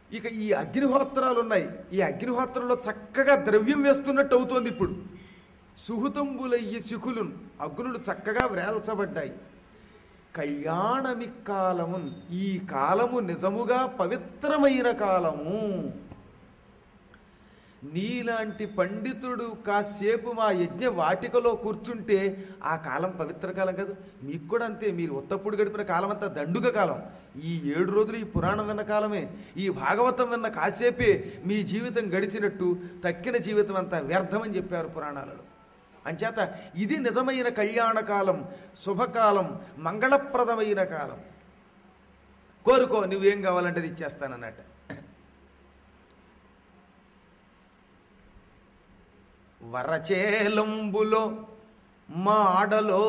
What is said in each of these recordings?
ఇక ఈ అగ్నిహోత్రాలు ఉన్నాయి ఈ అగ్నిహోత్రంలో చక్కగా ద్రవ్యం వేస్తున్నట్టు అవుతోంది ఇప్పుడు సుహృతంబులయ్యి శిఖులున్ అగ్నులు చక్కగా వ్రేల్చబడ్డాయి కళ్యాణమి కాలము ఈ కాలము నిజముగా పవిత్రమైన కాలము నీలాంటి పండితుడు కాసేపు మా యజ్ఞ వాటికలో కూర్చుంటే ఆ కాలం పవిత్ర కాలం కాదు మీకు కూడా అంతే మీరు ఉత్తప్పుడు గడిపిన కాలం అంతా దండుగ కాలం ఈ ఏడు రోజులు ఈ పురాణం విన్న కాలమే ఈ భాగవతం విన్న కాసేపే మీ జీవితం గడిచినట్టు తక్కిన జీవితం అంతా వ్యర్థమని చెప్పారు పురాణాలలో అంచేత ఇది నిజమైన కళ్యాణ కాలం శుభకాలం మంగళప్రదమైన కాలం కోరుకో నువ్వేం కావాలంటే అది ఇచ్చేస్తానన్నట్టు వరచేలంబులో మాడలో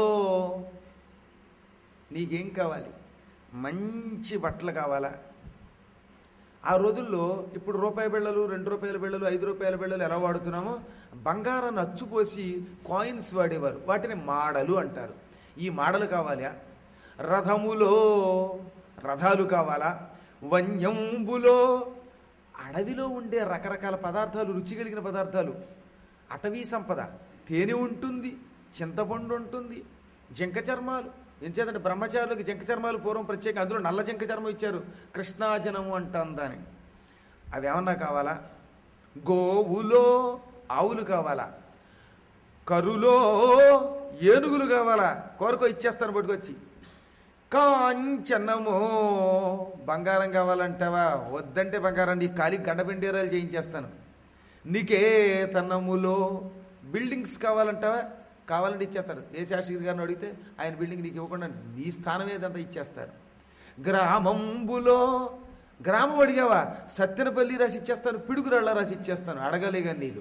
నీకేం కావాలి మంచి బట్టలు కావాలా ఆ రోజుల్లో ఇప్పుడు రూపాయి బిళ్ళలు రెండు రూపాయల బిళ్ళలు ఐదు రూపాయల బిళ్ళలు ఎలా వాడుతున్నామో బంగారాన్ని అచ్చుపోసి కాయిన్స్ వాడేవారు వాటిని మాడలు అంటారు ఈ మాడలు కావాలా రథములో రథాలు కావాలా వన్యంబులో అడవిలో ఉండే రకరకాల పదార్థాలు రుచి కలిగిన పదార్థాలు అటవీ సంపద తేనె ఉంటుంది చింతపండు ఉంటుంది జింక చర్మాలు ఎంచేతంటే బ్రహ్మచారులకు జింక చర్మాలు పూర్వం ప్రత్యేక అందులో నల్ల జింక చర్మం ఇచ్చారు కృష్ణాజనము అంటాం దాని అవి ఏమన్నా కావాలా గోవులో ఆవులు కావాలా కరులో ఏనుగులు కావాలా కోరుకో ఇచ్చేస్తాను పట్టుకొచ్చి కాంచనమో బంగారం కావాలంటావా వద్దంటే బంగారం నీ కాలికి గడ్డపిండేరాలు చేయించేస్తాను నికేతనములో బిల్డింగ్స్ కావాలంటావా కావాలంటే ఇచ్చేస్తారు ఏ శాస్త్రి గారిని అడిగితే ఆయన బిల్డింగ్ నీకు ఇవ్వకుండా నీ స్థానం ఏదంతా ఇచ్చేస్తారు గ్రామంబులో గ్రామం అడిగావా సత్తెనపల్లి రాసి ఇచ్చేస్తాను పిడుగురాళ్ళ రాసి ఇచ్చేస్తాను అడగలేగా నీకు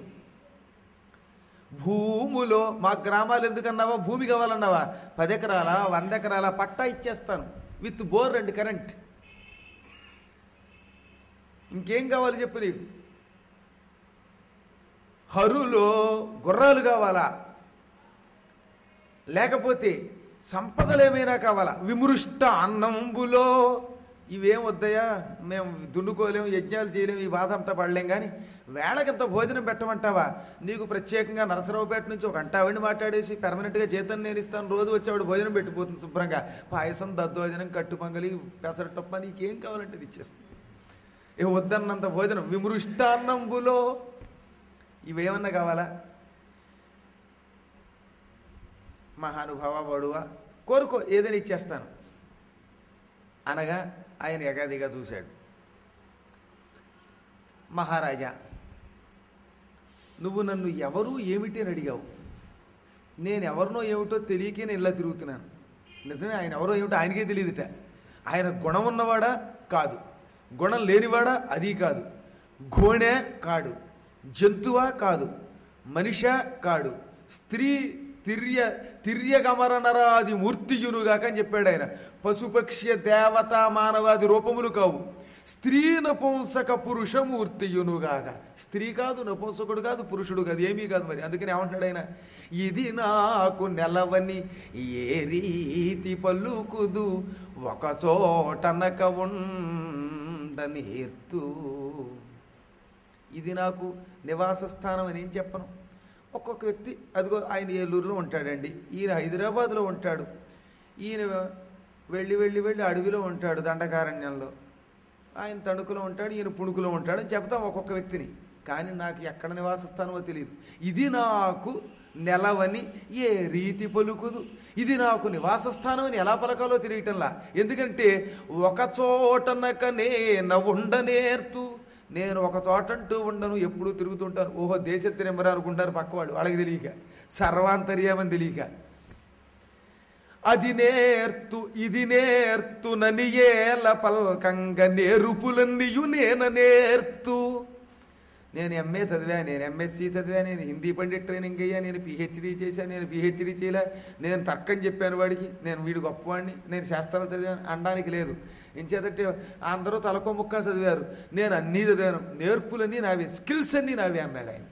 భూములో మా గ్రామాలు ఎందుకన్నావా భూమి కావాలన్నావా పది ఎకరాల వంద ఎకరాల పట్టా ఇచ్చేస్తాను విత్ బోర్ అండ్ కరెంట్ ఇంకేం కావాలి చెప్పు నీకు హరులో గుర్రాలు కావాలా లేకపోతే సంపదలు ఏమైనా కావాలా విమృష్ట అన్నంబులో ఇవేం వద్దయా మేము దున్నుకోలేము యజ్ఞాలు చేయలేము ఈ బాధ అంతా పడలేం కానీ వేళకింత భోజనం పెట్టమంటావా నీకు ప్రత్యేకంగా నరసరావుపేట నుంచి ఒక గంట ఆవిడ మాట్లాడేసి పెర్మనెంట్గా జీతం నేను ఇస్తాను రోజు వచ్చేవాడు భోజనం పెట్టిపోతుంది శుభ్రంగా పాయసం దద్దోజనం కట్టు పొంగలి పెసరటప్ప నీకేం కావాలంటే ఇది ఇచ్చేస్తుంది ఇక వద్దన్నంత భోజనం విమృష్టాన్నంబులో ఇవేమన్నా కావాలా మహానుభావ బడువా కోరుకో ఏదైనా ఇచ్చేస్తాను అనగా ఆయన ఎగాదిగా చూశాడు మహారాజా నువ్వు నన్ను ఎవరు ఏమిటి అని అడిగావు నేను ఎవరినో ఏమిటో తెలియకే నేను ఇలా తిరుగుతున్నాను నిజమే ఆయన ఎవరో ఏమిటో ఆయనకే తెలియదుట ఆయన గుణం ఉన్నవాడా కాదు గుణం లేనివాడా అది కాదు గోణె కాడు జంతువా కాదు మనిషా కాడు స్త్రీ తిర్య తిర్యగమర నరాది మూర్తియునుగాక అని చెప్పాడు ఆయన పశుపక్ష్య దేవత మానవాది రూపములు కావు స్త్రీ నపుంసక పురుషమూర్తియునుగాక స్త్రీ కాదు నపుంసకుడు కాదు పురుషుడు కాదు ఏమీ కాదు మరి అందుకని ఏమంటున్నాడు ఆయన ఇది నాకు నెలవని ఏ రీతి పలుకుదు ఒక చోటనక ఉండనేర్తూ ఇది నాకు నివాస స్థానం అని ఏం చెప్పను ఒక్కొక్క వ్యక్తి అదిగో ఆయన ఏలూరులో ఉంటాడండి ఈయన హైదరాబాద్లో ఉంటాడు ఈయన వెళ్ళి వెళ్ళి వెళ్ళి అడవిలో ఉంటాడు దండకారణ్యంలో ఆయన తణుకులో ఉంటాడు ఈయన పుణుకులో ఉంటాడు అని చెప్తాం ఒక్కొక్క వ్యక్తిని కానీ నాకు ఎక్కడ నివాస స్థానమో తెలియదు ఇది నాకు నెలవని ఏ రీతి పలుకుదు ఇది నాకు నివాస స్థానం అని ఎలా పలకాలో తెలియటంలా ఎందుకంటే ఒక చోటనక నేను ఉండనేర్తు నేను ఒక చోట అంటూ ఉండను ఎప్పుడూ తిరుగుతుంటాను ఓహో దేశత్తిరెంబరా అనుకుంటారు పక్కవాళ్ళు వాళ్ళకి తెలియక సర్వాంతర్యామని తెలియక అది నేర్తు ఇది నేర్తు ననియేల పల్కంగ నేరుపులన్నీయు నేన నేర్తు నేను ఎంఏ చదివా నేను ఎంఎస్సి చదివా నేను హిందీ పండిట్ ట్రైనింగ్ అయ్యా నేను పిహెచ్డీ చేశాను నేను పిహెచ్డీ చేయలే నేను తర్కం చెప్పాను వాడికి నేను వీడు గొప్పవాడిని నేను శాస్త్రాలు చదివాను అనడానికి లేదు ఎంచేతంటే అందరూ తలకో ముక్క చదివారు నేను అన్నీ చదివాను నేర్పులన్నీ నావే స్కిల్స్ అన్నీ నావే అన్నాడు ఆయన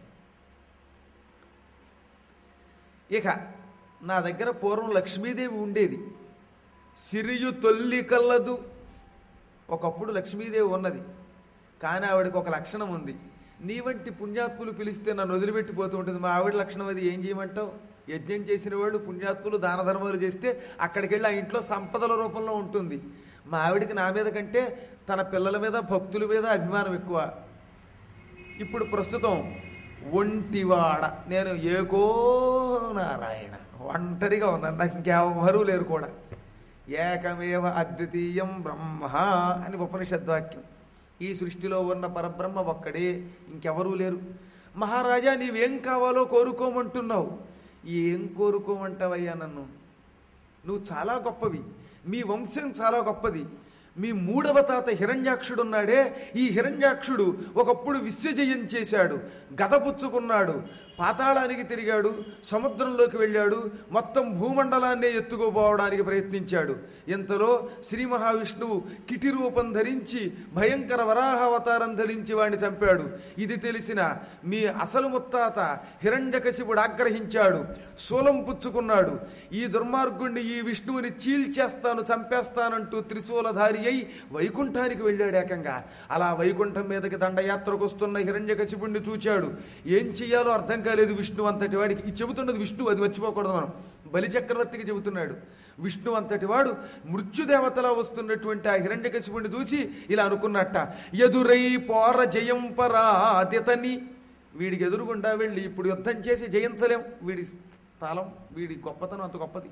ఇక నా దగ్గర పూర్వం లక్ష్మీదేవి ఉండేది సిరియు తొల్లి కల్లదు ఒకప్పుడు లక్ష్మీదేవి ఉన్నది కానీ ఆవిడకి ఒక లక్షణం ఉంది నీ వంటి పుణ్యాత్ములు పిలిస్తే నన్ను వదిలిపెట్టిపోతూ ఉంటుంది మా ఆవిడ లక్షణం అది ఏం చేయమంటావు యజ్ఞం చేసిన వాళ్ళు పుణ్యాత్ములు దాన ధర్మాలు చేస్తే అక్కడికి వెళ్ళి ఆ ఇంట్లో సంపదల రూపంలో ఉంటుంది మా ఆవిడికి నా మీద కంటే తన పిల్లల మీద భక్తుల మీద అభిమానం ఎక్కువ ఇప్పుడు ప్రస్తుతం ఒంటివాడ నేను ఏకో నారాయణ ఒంటరిగా ఉన్నాను నాకు ఇంకెవరూ లేరు కూడా ఏకమేవ అద్వితీయం బ్రహ్మ అని ఉపనిషద్వాక్యం ఈ సృష్టిలో ఉన్న పరబ్రహ్మ ఒక్కడే ఇంకెవరూ లేరు మహారాజా నీవేం కావాలో కోరుకోమంటున్నావు ఏం కోరుకోమంటావయ్యా నన్ను నువ్వు చాలా గొప్పవి మీ వంశం చాలా గొప్పది మీ మూడవ తాత హిరణ్యాక్షుడున్నాడే ఈ హిరణ్యాక్షుడు ఒకప్పుడు విశ్వజయం చేశాడు గద పుచ్చుకున్నాడు పాతాళానికి తిరిగాడు సముద్రంలోకి వెళ్ళాడు మొత్తం భూమండలాన్నే ఎత్తుకోపోవడానికి ప్రయత్నించాడు ఇంతలో శ్రీ మహావిష్ణువు కిటి రూపం ధరించి భయంకర వరాహ అవతారం ధరించి వాడిని చంపాడు ఇది తెలిసిన మీ అసలు ముత్తాత హిరణ్యకశిపుడు ఆగ్రహించాడు శూలం పుచ్చుకున్నాడు ఈ దుర్మార్గుణ్ణి ఈ విష్ణువుని చీల్చేస్తాను చంపేస్తానంటూ త్రిశూలధారి అయి వైకుంఠానికి వెళ్ళాడు ఏకంగా అలా వైకుంఠం మీదకి దండయాత్రకు వస్తున్న హిరణ్యకశిపుణ్ణి చూచాడు ఏం చెయ్యాలో అర్థం కాలేదు విష్ణు అంతటి వాడికి ఇది చెబుతున్నది విష్ణు అది మర్చిపోకూడదు మనం బలి చక్రవర్తికి చెబుతున్నాడు విష్ణు అంతటి వాడు మృత్యుదేవతలా వస్తున్నటువంటి ఆ హిరణ్యకశిపుణ్ణి చూసి ఇలా అనుకున్నట్ట ఎదురై పోర జయం పరాదితని వీడికి ఎదురుగుండా వెళ్ళి ఇప్పుడు యుద్ధం చేసి జయించలేం వీడి స్థలం వీడి గొప్పతనం అంత గొప్పది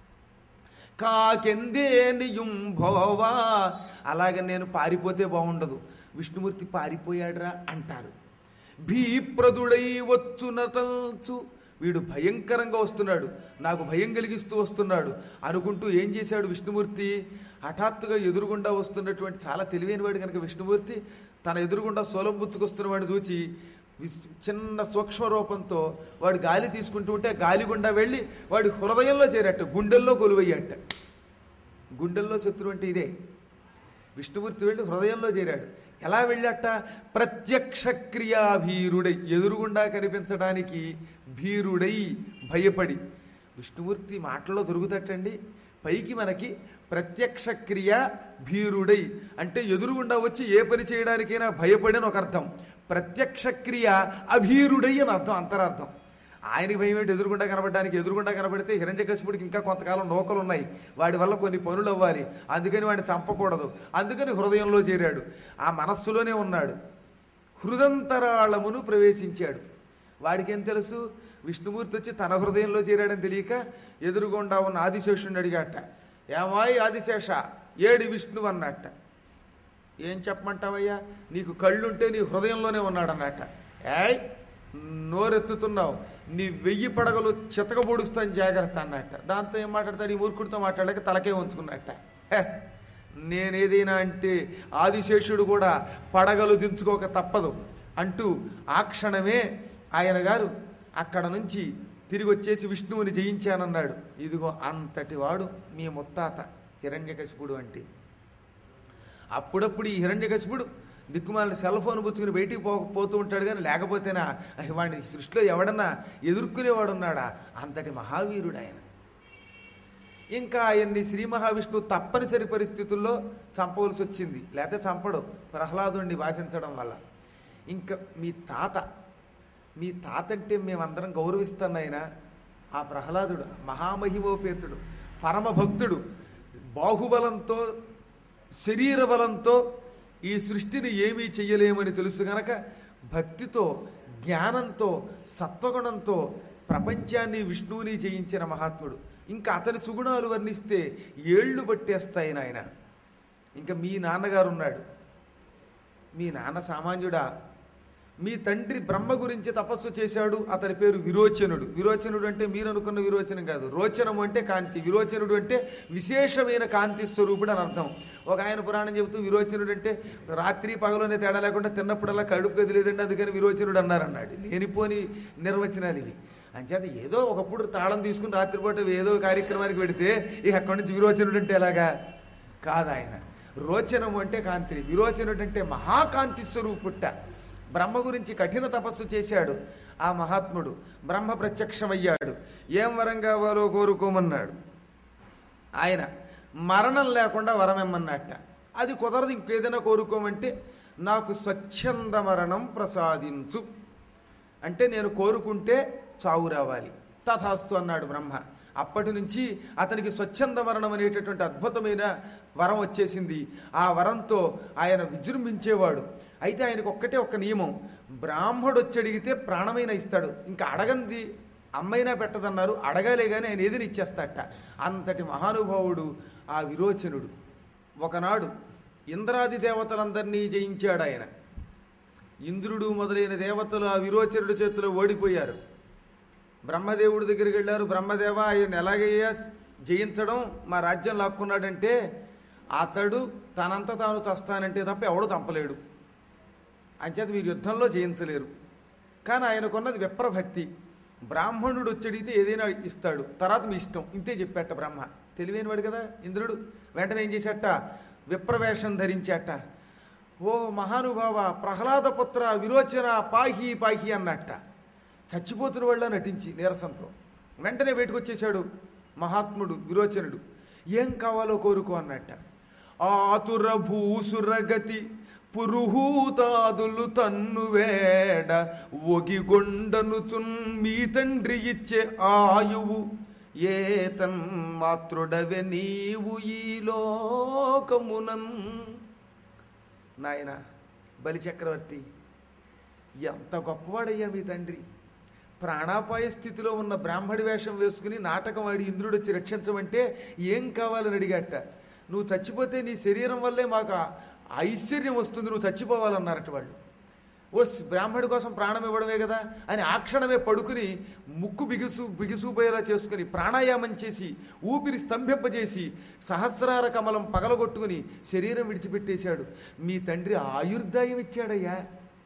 కాకెందేనియుం భోవా అలాగే నేను పారిపోతే బాగుండదు విష్ణుమూర్తి పారిపోయాడురా అంటారు భీప్రదుడై వచ్చునతల్చు వీడు భయంకరంగా వస్తున్నాడు నాకు భయం కలిగిస్తూ వస్తున్నాడు అనుకుంటూ ఏం చేశాడు విష్ణుమూర్తి హఠాత్తుగా ఎదురుగుండా వస్తున్నటువంటి చాలా తెలివైన వాడు కనుక విష్ణుమూర్తి తన ఎదురుగుండా సోలం పుచ్చుకొస్తున్న వాడిని చూచి విస్- చిన్న సూక్ష్మ రూపంతో వాడు గాలి తీసుకుంటూ ఉంటే గాలి గుండా వెళ్ళి వాడి హృదయంలో చేరట్టు గుండెల్లో కొలువయ్యట గుండెల్లో శత్రువు అంటే ఇదే విష్ణుమూర్తి వెళ్ళి హృదయంలో చేరాడు ఎలా వెళ్ళాట ప్రత్యక్ష క్రియాభీరుడై ఎదురుగుండా కనిపించడానికి భీరుడై భయపడి విష్ణుమూర్తి మాటల్లో దొరుకుతట్టండి పైకి మనకి ప్రత్యక్ష క్రియ భీరుడై అంటే ఎదురుగుండా వచ్చి ఏ పని చేయడానికైనా భయపడిన ఒక అర్థం ప్రత్యక్ష క్రియ అభీరుడై అని అర్థం అంతరార్థం ఆయనకి భయం ఏంటి ఎదురుగుండా కనబడడానికి ఎదురుగుండా కనబడితే హిరణ్యకశిపుడికి ఇంకా కొంతకాలం నౌకలు ఉన్నాయి వాడి వల్ల కొన్ని పనులు అవ్వాలి అందుకని వాడిని చంపకూడదు అందుకని హృదయంలో చేరాడు ఆ మనస్సులోనే ఉన్నాడు హృదంతరాళమును ప్రవేశించాడు వాడికేం తెలుసు విష్ణుమూర్తి వచ్చి తన హృదయంలో చేరాడని తెలియక ఎదురుగుండా ఉన్న ఆదిశేషుని అడిగాట ఏమాయి ఆదిశేష ఏడి విష్ణువు అన్నట్ట ఏం చెప్పమంటావయ్యా నీకు కళ్ళుంటే నీ హృదయంలోనే ఉన్నాడన్నట్ట ఏయ్ నోరెత్తుతున్నావు నీ వెయ్యి పడగలు చితకబొడుస్తాను జాగ్రత్త అన్నట్ట దాంతో ఏం మాట్లాడతాడు ఈ మూర్ఖుడితో మాట్లాడక తలకే ఉంచుకున్నట్ట హె, నేనేదైనా అంటే ఆదిశేషుడు కూడా పడగలు దించుకోక తప్పదు అంటూ ఆ క్షణమే ఆయన గారు అక్కడ నుంచి తిరిగి వచ్చేసి విష్ణువుని జయించానన్నాడు ఇదిగో అంతటి వాడు మీ ముత్తాత హిరణ్యకశిపుడు అంటే అప్పుడప్పుడు ఈ హిరణ్యకశిపుడు దిక్కుమాలిన సెల్ ఫోన్ పుచ్చుకుని బయటికి పో పోతూ ఉంటాడు కానీ లేకపోతేనా అహ్ వాడిని సృష్టిలో ఎవడన్నా ఎదుర్కొనేవాడు ఉన్నాడా అంతటి మహావీరుడు ఆయన ఇంకా ఆయన్ని శ్రీ మహావిష్ణువు తప్పనిసరి పరిస్థితుల్లో చంపవలసి వచ్చింది లేకపోతే చంపడు ప్రహ్లాదుడిని బాధించడం వల్ల ఇంకా మీ తాత మీ తాత అంటే మేమందరం గౌరవిస్తాం ఆయన ఆ ప్రహ్లాదుడు మహామహిమోపేతుడు పరమభక్తుడు బాహుబలంతో శరీర బలంతో ఈ సృష్టిని ఏమీ చెయ్యలేమని తెలుసు గనక భక్తితో జ్ఞానంతో సత్వగుణంతో ప్రపంచాన్ని విష్ణువుని జయించిన మహాత్ముడు ఇంకా అతని సుగుణాలు వర్ణిస్తే ఏళ్ళు పట్టేస్తాయి నాయన ఇంకా మీ నాన్నగారు ఉన్నాడు మీ నాన్న సామాన్యుడా మీ తండ్రి బ్రహ్మ గురించి తపస్సు చేశాడు అతని పేరు విరోచనుడు విరోచనుడు అంటే మీరు అనుకున్న విరోచనం కాదు రోచనము అంటే కాంతి విరోచనుడు అంటే విశేషమైన కాంతి స్వరూపుడు అని అర్థం ఒక ఆయన పురాణం చెబుతూ విరోచనుడు అంటే రాత్రి పగలోనే తేడా లేకుండా తిన్నప్పుడల్లా కడుపు కదిలేదండి అందుకని విరోచనుడు అన్నారన్నాడు లేనిపోని నిర్వచనాలు ఇవి అంచేత ఏదో ఒకప్పుడు తాళం తీసుకుని రాత్రిపూట ఏదో కార్యక్రమానికి పెడితే ఇక అక్కడి నుంచి విరోచనుడు అంటే ఎలాగా కాదు ఆయన రోచనము అంటే కాంతి విరోచనుడు అంటే మహాకాంతి స్వరూపుట్ట బ్రహ్మ గురించి కఠిన తపస్సు చేశాడు ఆ మహాత్ముడు బ్రహ్మ ప్రత్యక్షమయ్యాడు ఏం వరం కావాలో కోరుకోమన్నాడు ఆయన మరణం లేకుండా వరం ఇమ్మన్నట్ట అది కుదరదు ఇంకేదైనా కోరుకోమంటే నాకు స్వచ్ఛంద మరణం ప్రసాదించు అంటే నేను కోరుకుంటే చావు రావాలి తథాస్తు అన్నాడు బ్రహ్మ అప్పటి నుంచి అతనికి స్వచ్ఛంద మరణం అనేటటువంటి అద్భుతమైన వరం వచ్చేసింది ఆ వరంతో ఆయన విజృంభించేవాడు అయితే ఆయనకు ఒక్కటే ఒక్క నియమం బ్రాహ్మడు వచ్చి అడిగితే ప్రాణమైన ఇస్తాడు ఇంకా అడగంది అమ్మైనా పెట్టదన్నారు అడగాలే కానీ ఆయన ఏదిని ఇచ్చేస్తాట అంతటి మహానుభావుడు ఆ విరోచనుడు ఒకనాడు ఇంద్రాది దేవతలందరినీ జయించాడు ఆయన ఇంద్రుడు మొదలైన దేవతలు ఆ విరోచనుడి చేతిలో ఓడిపోయారు బ్రహ్మదేవుడి దగ్గరికి వెళ్ళారు బ్రహ్మదేవ ఆయన ఎలాగయ్యా జయించడం మా రాజ్యం లాక్కున్నాడంటే అతడు తనంత తాను చస్తానంటే తప్ప ఎవడు చంపలేడు అంచేత మీరు యుద్ధంలో జయించలేరు కానీ ఆయనకున్నది విప్రభక్తి బ్రాహ్మణుడు వచ్చడిగితే ఏదైనా ఇస్తాడు తర్వాత మీ ఇష్టం ఇంతే చెప్పాట బ్రహ్మ తెలివైనవాడు కదా ఇంద్రుడు వెంటనే ఏం చేశాట విప్రవేషం ధరించాట ఓ మహానుభావ ప్రహ్లాదపుత్ర విరోచన పాహి పాహి అన్నట్ట చచ్చిపోతున్న వాళ్ళ నటించి నీరసంతో వెంటనే బయటకు వచ్చేశాడు మహాత్ముడు విరోచనుడు ఏం కావాలో కోరుకో అన్నట్ట ఆతుర భూసురగతి పురుహూతాదులు తన్ను వేడ ఒగిగొండనుచున్ మీ తండ్రి ఇచ్చే ఆయువు ఏ తన్మాతృడవె నీవు ఈ లోకమునన్ నాయన బలిచక్రవర్తి ఎంత గొప్పవాడయ్యా మీ తండ్రి ప్రాణాపాయ స్థితిలో ఉన్న బ్రాహ్మడి వేషం వేసుకుని నాటకం ఆడి ఇంద్రుడు వచ్చి రక్షించమంటే ఏం కావాలని అడిగాట నువ్వు చచ్చిపోతే నీ శరీరం వల్లే మాకు ఆ ఐశ్వర్యం వస్తుంది నువ్వు చచ్చిపోవాలన్నారట వాళ్ళు ఓ బ్రాహ్మడి కోసం ప్రాణం ఇవ్వడమే కదా అని ఆ క్షణమే పడుకుని ముక్కు బిగుసు బిగుసుపోయేలా చేసుకుని ప్రాణాయామం చేసి ఊపిరి స్తంభింపజేసి సహస్రార కమలం పగలగొట్టుకుని శరీరం విడిచిపెట్టేశాడు మీ తండ్రి ఆయుర్దాయం ఇచ్చాడయ్యా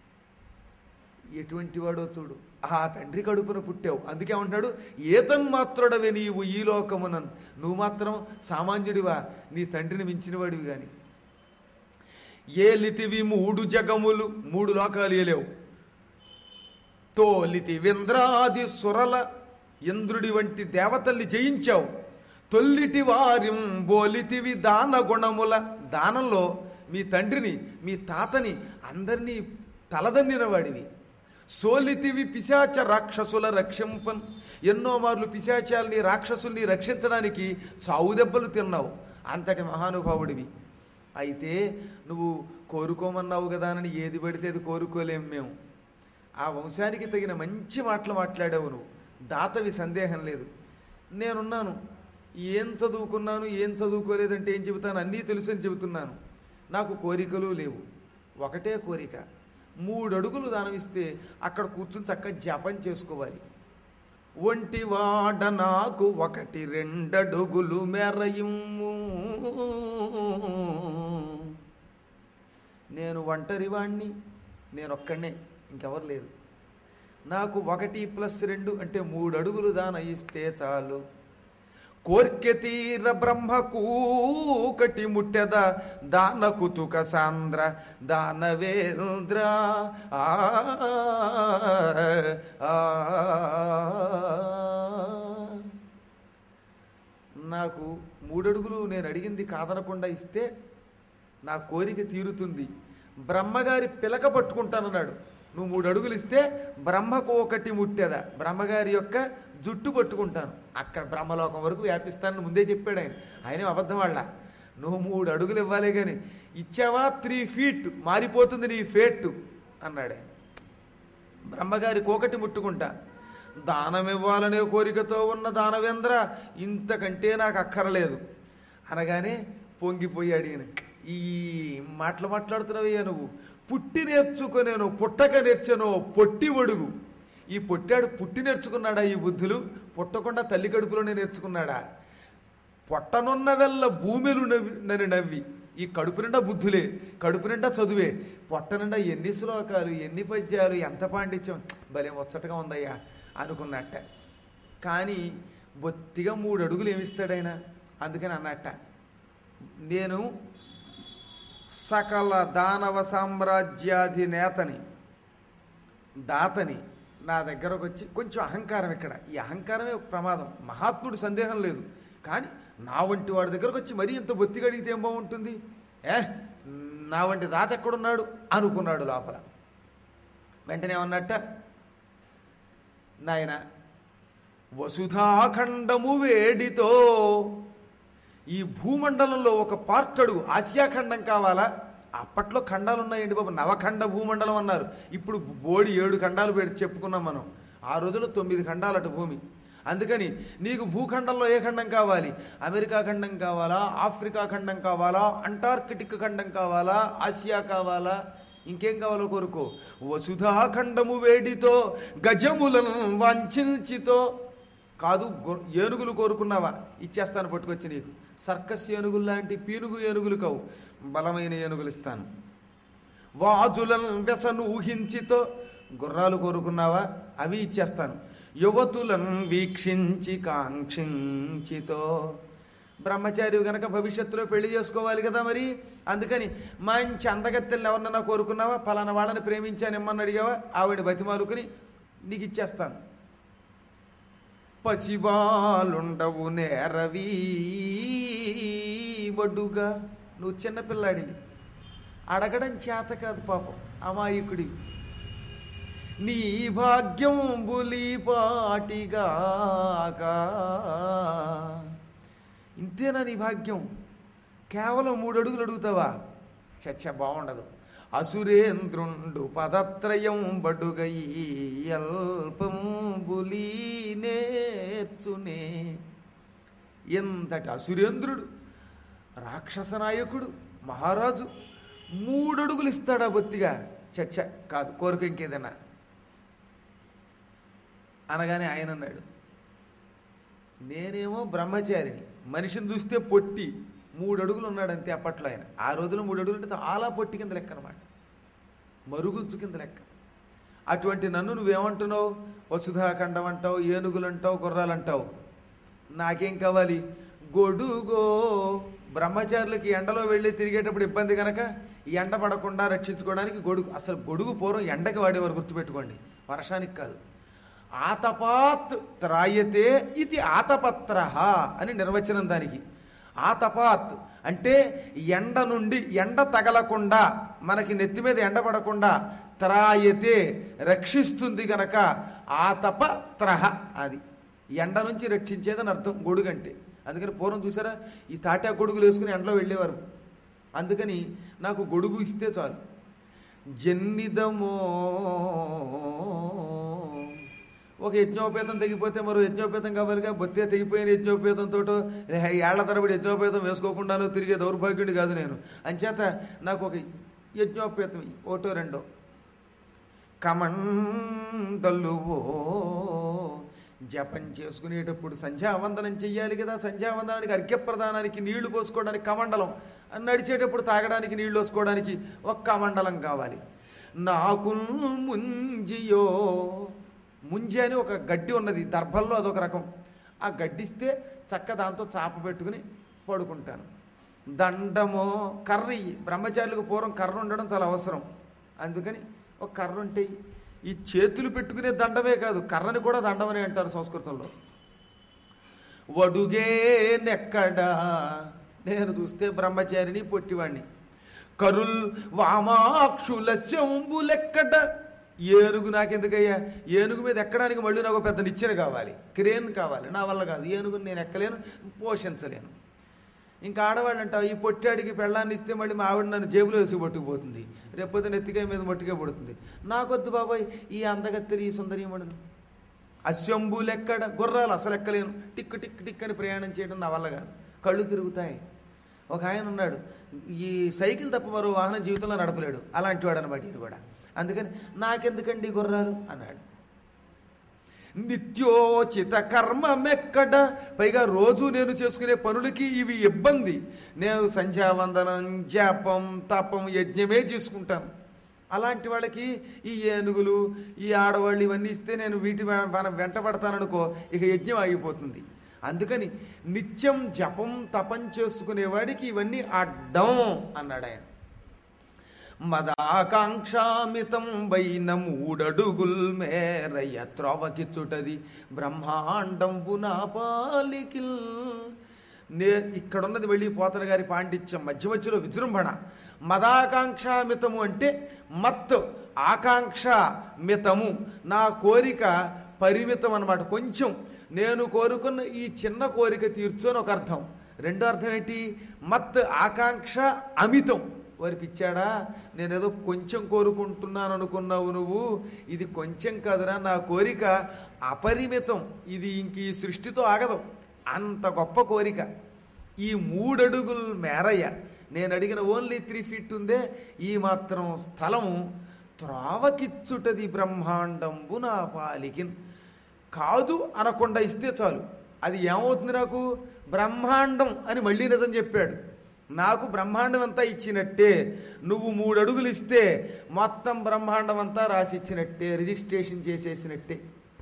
ఎటువంటి వాడో చూడు ఆ తండ్రి కడుపున పుట్టావు అందుకే ఉంటాడు ఏతన్ మాత్రుడవే నీవు ఈ లోకమునన్ నువ్వు మాత్రం సామాన్యుడివా నీ తండ్రిని మించినవాడివి గాని ఏలితివి మూడు జగములు మూడు లోకాలు ఏలేవు తోలితి వింద్రాది సురల ఇంద్రుడి వంటి దేవతల్ని జయించావు తొల్లిటి వారిం బోలితివి దాన గుణముల దానంలో మీ తండ్రిని మీ తాతని అందరినీ తలదన్నిన వాడివి సోలితివి పిశాచ రాక్షసుల రక్షింపన్ ఎన్నో మార్లు పిశాచాల్ని రాక్షసుల్ని రక్షించడానికి సావు దెబ్బలు తిన్నావు అంతటి మహానుభావుడివి అయితే నువ్వు కోరుకోమన్నావు కదా అని ఏది పడితే అది కోరుకోలేం మేము ఆ వంశానికి తగిన మంచి మాటలు మాట్లాడావు నువ్వు దాతవి సందేహం లేదు నేనున్నాను ఏం చదువుకున్నాను ఏం చదువుకోలేదంటే ఏం చెబుతాను అన్నీ తెలుసు అని చెబుతున్నాను నాకు కోరికలు లేవు ఒకటే కోరిక మూడు అడుగులు దానమిస్తే అక్కడ కూర్చుని చక్కగా జపం చేసుకోవాలి ఒంటి వాడ నాకు ఒకటి రెండడుగులు మెరయిమ్ము నేను ఒంటరివాణ్ణి నేను ఒక్కడనే ఇంకెవరు లేరు నాకు ఒకటి ప్లస్ రెండు అంటే మూడు అడుగులు దాన ఇస్తే చాలు కోర్కె తీర బ్రహ్మకూకటి ముట్టెద దాన కుతుక సాంద్ర దానవేంద్ర ఆ, ఆ, నాకు మూడడుగులు నేను అడిగింది కాదనకుండా ఇస్తే నా కోరిక తీరుతుంది బ్రహ్మగారి పిలక పట్టుకుంటానన్నాడు నువ్వు మూడు అడుగులు ఇస్తే బ్రహ్మకు ఒకటి ముట్టేదా బ్రహ్మగారి యొక్క జుట్టు పట్టుకుంటాను అక్కడ బ్రహ్మలోకం వరకు వ్యాపిస్తానని ముందే చెప్పాడు ఆయన ఆయనే అబద్ధం వాళ్ళ నువ్వు మూడు అడుగులు ఇవ్వాలి కానీ ఇచ్చావా త్రీ ఫీట్ మారిపోతుంది నీ ఫేట్ అన్నాడు ఆయన బ్రహ్మగారి కోకటి ముట్టుకుంటా దానం ఇవ్వాలనే కోరికతో ఉన్న దానవేంద్ర ఇంతకంటే నాకు అక్కరలేదు అనగానే పొంగిపోయి అడిగిన ఈ మాటలు మాట్లాడుతున్నావయ్యా నువ్వు పుట్టి నేర్చుకునేను పుట్టక నేర్చను పొట్టి ఒడుగు ఈ పొట్టాడు పుట్టి నేర్చుకున్నాడా ఈ బుద్ధులు పుట్టకుండా తల్లి కడుపులోనే నేర్చుకున్నాడా పొట్టనున్న వెల్ల భూమిలు నవ్వి నన్ను నవ్వి ఈ కడుపు నిండా బుద్ధులే కడుపు నిండా చదువే పొట్ట నిండా ఎన్ని శ్లోకాలు ఎన్ని పద్యాలు ఎంత పాండిత్యం భలే ముచ్చటగా ఉందయ్యా అనుకున్నట్ట కానీ బొత్తిగా మూడు అడుగులు ఏమిస్తాడైనా అందుకని అన్నట్ట నేను సకల దానవ సామ్రాజ్యాధినేతని దాతని నా దగ్గరకు వచ్చి కొంచెం అహంకారం ఇక్కడ ఈ అహంకారమే ఒక ప్రమాదం మహాత్ముడు సందేహం లేదు కానీ నా వంటి వాడి దగ్గరకు వచ్చి మరీ ఇంత బొత్తిగా అడిగితే ఏం బాగుంటుంది ఏ నా వంటి దాత ఎక్కడున్నాడు అనుకున్నాడు లోపల వెంటనే ఏమన్నట్ట నాయన వసుధాఖండము వేడితో ఈ భూమండలంలో ఒక పార్ట్ అడుగు ఆసియా ఖండం కావాలా అప్పట్లో ఖండాలు ఉన్నాయండి బాబు నవఖండ భూమండలం అన్నారు ఇప్పుడు బోడి ఏడు ఖండాలు పెట్టి చెప్పుకున్నాం మనం ఆ రోజుల్లో తొమ్మిది ఖండాలట భూమి అందుకని నీకు భూఖండంలో ఏ ఖండం కావాలి అమెరికా ఖండం కావాలా ఆఫ్రికా ఖండం కావాలా అంటార్కిటిక్ ఖండం కావాలా ఆసియా కావాలా ఇంకేం కావాలో కోరుకో వసుధాఖండము వేడితో గజములను వంచితో కాదు గొ- ఏనుగులు కోరుకున్నావా ఇచ్చేస్తాను పట్టుకొచ్చి నీకు సర్కస్ ఏనుగులు లాంటి పీనుగు ఏనుగులు కావు బలమైన ఏనుగులు ఇస్తాను వాజులను వ్యసను ఊహించితో గుర్రాలు కోరుకున్నావా అవి ఇచ్చేస్తాను యువతులను వీక్షించి కాంక్షించితో బ్రహ్మచారి గనక భవిష్యత్తులో పెళ్లి చేసుకోవాలి కదా మరి అందుకని మంచి అందగత్తెల్ని ఎవరినన్నా కోరుకున్నావా ఫలానా వాళ్ళని ప్రేమించాను ఇమ్మని అడిగావా ఆవిడ బతిమాలుకుని నీకు ఇచ్చేస్తాను పసిబాలుండవు నేరవీ వడ్డుగా నువ్వు చిన్నపిల్లాడివి అడగడం చేత కాదు పాపం అమాయకుడివి నీ భాగ్యం బులిపాటిగాక ఇంతేనా నీ భాగ్యం కేవలం మూడు అడుగులు అడుగుతావా చచ్చ బాగుండదు అసురేంద్రుండు పదత్రయం బడుగై అల్పం బులి నేర్చునే ఎంతటి అసురేంద్రుడు రాక్షస నాయకుడు మహారాజు మూడడుగులు ఇస్తాడా బొత్తిగా చచ్చ కాదు కోరిక ఇంకేదన్నా అనగానే ఆయన అన్నాడు నేనేమో బ్రహ్మచారిని మనిషిని చూస్తే పొట్టి మూడు అడుగులు ఉన్నాడు అంతే అప్పట్లో ఆయన ఆ రోజులో మూడు అడుగులు అంటే చాలా పొట్టి కింద లెక్క అనమాట మరుగుజ్జు కింద లెక్క అటువంటి నన్ను నువ్వేమంటున్నావు వసుధాఖండం అంటావు ఏనుగులు అంటావు గుర్రాలు అంటావు నాకేం కావాలి గొడుగో బ్రహ్మచారులకి ఎండలో వెళ్ళి తిరిగేటప్పుడు ఇబ్బంది కనుక ఈ ఎండ పడకుండా రక్షించుకోవడానికి గొడుగు అసలు గొడుగు పూర్వం ఎండకి వాడేవారు గుర్తుపెట్టుకోండి వర్షానికి కాదు ఆతపాత్ త్రాయతే ఇది ఆతపత్ర అని నిర్వచనం దానికి ఆతపాత్ అంటే ఎండ నుండి ఎండ తగలకుండా మనకి నెత్తి మీద ఎండ పడకుండా త్రాయతే రక్షిస్తుంది గనక ఆతపత్రహ అది ఎండ నుంచి రక్షించేదని అర్థం గొడుగంటే అందుకని పూర్వం చూసారా ఈ తాటా గొడుగులు వేసుకుని ఎండలో వెళ్ళేవారు అందుకని నాకు గొడుగు ఇస్తే చాలు జన్నిదమో ఒక యజ్ఞోపేతం తెగిపోతే మరో యజ్ఞోపేతం కావాలిగా బొత్తే తెగిపోయిన యజ్ఞోపేతంతో ఏళ్ల తరబడి యజ్ఞోపేతం వేసుకోకుండాను తిరిగే దౌర్భాగ్యుడి కాదు నేను అంచేత నాకు ఒక యజ్ఞోపేతం ఇయ్యి. ఒకటో రెండో కమండలువో జపం చేసుకునేటప్పుడు సంధ్యావందనం చెయ్యాలి కదా సంధ్యావందనానికి అర్ఘ్యప్రదానానికి నీళ్లు పోసుకోవడానికి కమండలం నడిచేటప్పుడు తాగడానికి నీళ్లు పోసుకోవడానికి ఒక కమండలం కావాలి నాకు ముంజియో ముంజి అని ఒక గడ్డి ఉన్నది దర్భల్లో అదొక రకం ఆ గడ్డిస్తే చక్క దాంతో చాప పెట్టుకుని పడుకుంటాను దండమో కర్ర ఇయ్యి. బ్రహ్మచారులకు పూర్వం కర్ర ఉండడం చాలా అవసరం అందుకని ఒక కర్ర ఉంటే ఇయ్యి. ఈ చేతులు పెట్టుకునే దండమే కాదు కర్రని కూడా దండమని అంటారు సంస్కృతంలో వడుగే నెక్కడా నేను చూస్తే బ్రహ్మచారిని పొట్టివాణ్ణి కరుల్ వామాక్షుల శంబులెక్కట ఏనుగు నాకెందుకయ్యా ఏనుగు మీద ఎక్కడానికి మళ్ళీ నాకు ఒక పెద్ద నిచ్చెన కావాలి క్రేన్ కావాలి నా వల్ల కాదు ఏనుగుని నేను ఎక్కలేను పోషించలేను ఇంకా ఆడవాళ్ళు అంటావు ఈ పొట్టాడికి పెళ్ళాన్ని ఇస్తే మళ్ళీ మా ఆవిడ నన్ను జేబులో వేసి పట్టుకుపోతుంది రేపొద్దు నెత్తికాయ మీద మట్టికే పడుతుంది నాకొద్దు బాబాయ్ ఈ అందగత్తెరి ఈ సుందరీమణులు అశంభులు ఎక్కడ గుర్రాలు అసలు ఎక్కలేను టిక్ టిక్ టిక్ అని ప్రయాణం చేయడం నా వల్ల కాదు కళ్ళు తిరుగుతాయి ఒక ఆయన ఉన్నాడు ఈ సైకిల్ తప్ప మరో వాహనం జీవితంలో నడపలేడు అలాంటి వాడు అనమాట ఈయన కూడా అందుకని నాకెందుకండి ఈ గుర్రాలు అన్నాడు నిత్యోచిత కర్మమెక్కడ పైగా రోజు నేను చేసుకునే పనులకి ఇవి ఇబ్బంది నేను సంధ్యావందనం జపం తపం యజ్ఞమే చేసుకుంటాను అలాంటి వాళ్ళకి ఈ ఏనుగులు ఈ ఆడవాళ్ళు ఇవన్నీ ఇస్తే నేను వీటి వె- వెన- వెంట పడతాననుకో ఇక యజ్ఞం ఆగిపోతుంది అందుకని నిత్యం జపం తపం చేసుకునేవాడికి ఇవన్నీ అడ్డం అన్నాడు ఆయన మదాకాంక్షామితం వైన మూడడుగుల్ మేరయ్య త్రోవకిచ్చుటది బ్రహ్మాండంబు నా పాలికిల్ నే ఇక్కడున్నది వెళ్ళి పోతన గారి పాండిత్యం మధ్య మధ్యలో విజృంభణ మదాకాంక్షామితము అంటే మత్ ఆకాంక్ష మితము నా కోరిక పరిమితం అన్నమాట కొంచెం నేను కోరుకున్న ఈ చిన్న కోరిక తీర్చు అని ఒక అర్థం రెండో అర్థం ఏంటి మత్ ఆకాంక్ష అమితం వారి పిచ్చాడా నేనేదో కొంచెం కోరుకుంటున్నాను అనుకున్నావు నువ్వు ఇది కొంచెం కాదురా నా కోరిక అపరిమితం ఇది ఇంక ఈ సృష్టితో ఆగదు అంత గొప్ప కోరిక ఈ మూడడుగుల మేరయ్య నేను అడిగిన ఓన్లీ త్రీ ఫీట్ ఉందే ఈ మాత్రం స్థలము త్రావకిచ్చుటది బ్రహ్మాండంబు నా పాలికిన్ కాదు అనకుండా ఇస్తే చాలు అది ఏమవుతుంది నాకు బ్రహ్మాండం అని మళ్ళీ నిజం చెప్పాడు నాకు బ్రహ్మాండం అంతా ఇచ్చినట్టే నువ్వు మూడు అడుగులు ఇస్తే మొత్తం బ్రహ్మాండం అంతా రాసి ఇచ్చినట్టే రిజిస్ట్రేషన్ చేసేసినట్టే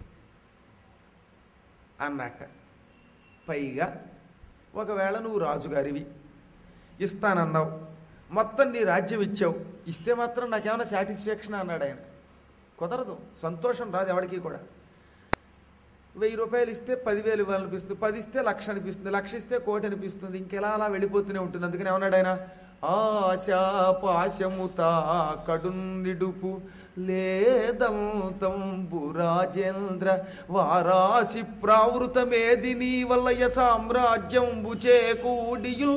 అన్నట్ట పైగా ఒకవేళ నువ్వు రాజుగారివి ఇస్తానన్నావు మొత్తం నీ రాజ్యం ఇచ్చావు ఇస్తే మాత్రం నాకేమైనా సాటిస్ఫాక్షన్ అన్నాడు ఆయన కుదరదు సంతోషం రాదు ఎవరికి కూడా వెయ్యి రూపాయలు ఇస్తే పదివేలు ఇవ్వాలనిపిస్తుంది పది ఇస్తే లక్ష అనిపిస్తుంది లక్ష ఇస్తే కోటి అనిపిస్తుంది ఇంకెలా అలా వెళ్ళిపోతూనే ఉంటుంది అందుకని ఏమన్నాడు ఆయన ఆశాపాశముతా కడున్నిడుపు లేదంతంబు రాజేంద్ర వారాసి ప్రావృతమేది నీ వల్లయ సామ్రాజ్యంబు చేకూడియు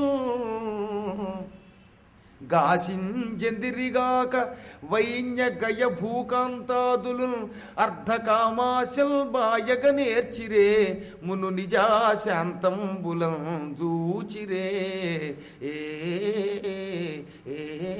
గాసించెందిరిగాక వైన్య గయ భూకాంతాదులు అర్ధకామాశల్ బాయగ నేర్చిరే మును నిజాశాంతంబులం చూచిరే ఏ ఏ,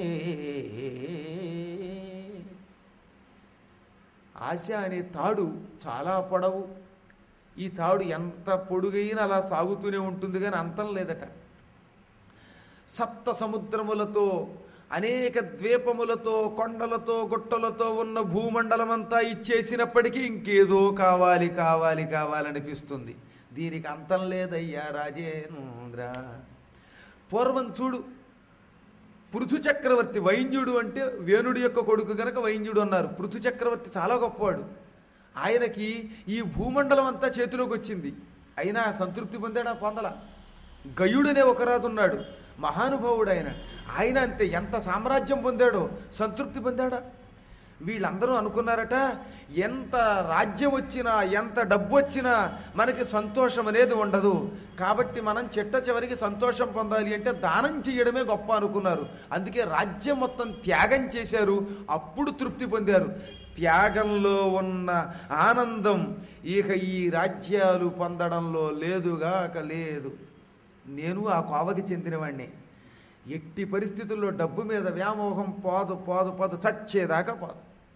ఆశ అనే తాడు చాలా పొడవు ఈ తాడు ఎంత పొడుగైనా అలా సాగుతూనే ఉంటుంది కానీ అంతం లేదట సప్త సముద్రములతో అనేక ద్వీపములతో కొండలతో గుట్టలతో ఉన్న భూమండలమంతా ఇచ్చేసినప్పటికీ ఇంకేదో కావాలి కావాలి కావాలనిపిస్తుంది దీనికి అంతం లేదయ్యా రాజేంద్ర పూర్వం చూడు పృథు చక్రవర్తి వైన్యుడు అంటే వేణుడి యొక్క కొడుకు గనక వైన్యుడు అన్నారు పృథు చక్రవర్తి చాలా గొప్పవాడు ఆయనకి ఈ భూమండలం అంతా చేతిలోకి వచ్చింది అయినా సంతృప్తి పొందాడా పొందల గయుడనే ఒక రాజు ఉన్నాడు మహానుభావుడు ఆయన ఆయన అంతే ఎంత సామ్రాజ్యం పొందాడో సంతృప్తి పొందాడా వీళ్ళందరూ అనుకున్నారట ఎంత రాజ్యం వచ్చినా ఎంత డబ్బు వచ్చినా మనకి సంతోషం అనేది ఉండదు కాబట్టి మనం చిట్ట చివరికి సంతోషం పొందాలి అంటే దానం చేయడమే గొప్ప అనుకున్నారు అందుకే రాజ్యం మొత్తం త్యాగం చేశారు అప్పుడు తృప్తి పొందారు త్యాగంలో ఉన్న ఆనందం ఇక ఈ రాజ్యాలు పొందడంలో లేదుగాక లేదు నేను ఆ కోవకి చెందినవాడిని ఎట్టి పరిస్థితుల్లో డబ్బు మీద వ్యామోహం పోదు పోదు పోదు చచ్చేదాకా పోదు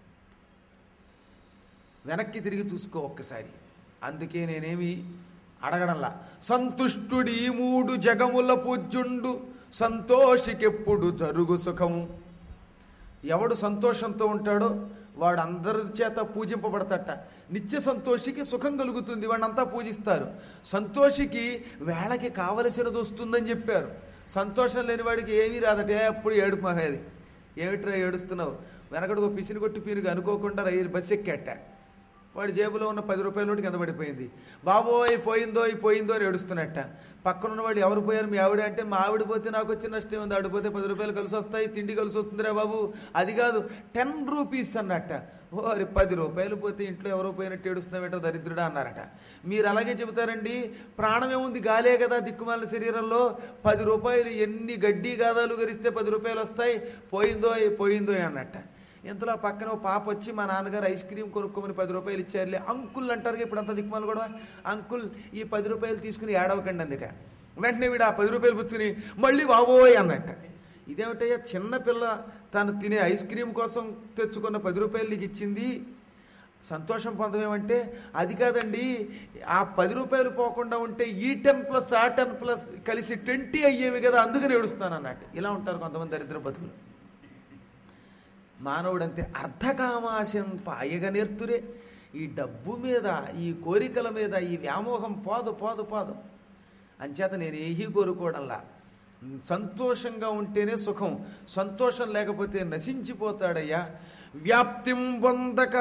వెనక్కి తిరిగి చూసుకో ఒక్కసారి అందుకే నేనేమి అడగడంలా సంతుష్టుడి మూడు జగముల పూజ్యుండు సంతోషికెప్పుడు జరుగు సుఖము ఎవడు సంతోషంతో ఉంటాడో వాడు అందరి చేత పూజింపబడతట నిత్య సంతోషికి సుఖం కలుగుతుంది వాడినంతా పూజిస్తారు సంతోషికి వేళకి కావలసినది వస్తుందని చెప్పారు సంతోషం లేని వాడికి ఏమీ రాదట ఎప్పుడు ఏడుపు అనేది ఏమిట్రా ఏడుస్తున్నావు వెనకడుగు పిసిని కొట్టి పీరుగా అనుకోకుండా రైలు బస్సు ఎక్కేట వాడి జేబులో ఉన్న పది రూపాయల నోటి కింద పడిపోయింది బాబోయ్ పోయిందో ఈ పోయిందో అని ఏడుస్తున్నట్ట పక్కనున్న వాళ్ళు ఎవరు పోయారు మీ ఆవిడ అంటే మా ఆవిడ పోతే నాకు వచ్చిన నష్టం ఉంది ఆవిడ పోతే పది రూపాయలు కలిసి వస్తాయి తిండి కలిసి వస్తుందిరా బాబు అది కాదు టెన్ రూపీస్ అన్నట్ట ఓరి పది రూపాయలు పోతే ఇంట్లో ఎవరో పోయినట్టు ఏడుస్తున్నావేటో దరిద్రుడా అన్నారట మీరు అలాగే చెబుతారండి ప్రాణం ఏముంది గాలే కదా దిక్కుమాలిన శరీరంలో పది రూపాయలు ఎన్ని గడ్డి గాదాలు గరిస్తే పది రూపాయలు వస్తాయి పోయిందో పోయిందో అన్నట్ట ఇంతలో ఆ పక్కన ఓ పాప వచ్చి మా నాన్నగారు ఐస్ క్రీమ్ కొనుక్కోమని పది రూపాయలు ఇచ్చారులే అంకుల్ అంటారు ఇప్పుడు అంత దిక్కుమాలు కూడా అంకుల్ ఈ పది రూపాయలు తీసుకుని ఏడవకండి అందుక వెంటనే వీడు ఆ పది రూపాయలు పుచ్చుకుని మళ్ళీ బాబోయ్ అన్నట్ట ఇదేమిటయ్యా చిన్న పిల్ల తను తినే ఐస్ క్రీమ్ కోసం తెచ్చుకున్న పది రూపాయలు నీకు ఇచ్చింది సంతోషం పొందమేమంటే అది కాదండి ఆ పది రూపాయలు పోకుండా ఉంటే ఈ టెన్ ప్లస్ ఆ టెన్ ప్లస్ కలిసి ట్వంటీ అయ్యేవి కదా అందుకని ఏడుస్తాను అన్నట్టు ఇలా ఉంటారు కొంతమంది దరిద్ర బతుకులు మానవుడంతే అర్ధకామాశం పాయగ నేర్తురే ఈ డబ్బు మీద ఈ కోరికల మీద ఈ వ్యామోహం పోదు పోదు పోదు అంచేత నేను ఏహీ కోరుకోవడంలా సంతోషంగా ఉంటేనే సుఖం సంతోషం లేకపోతే నశించిపోతాడయ్యా వ్యాప్తిం వందక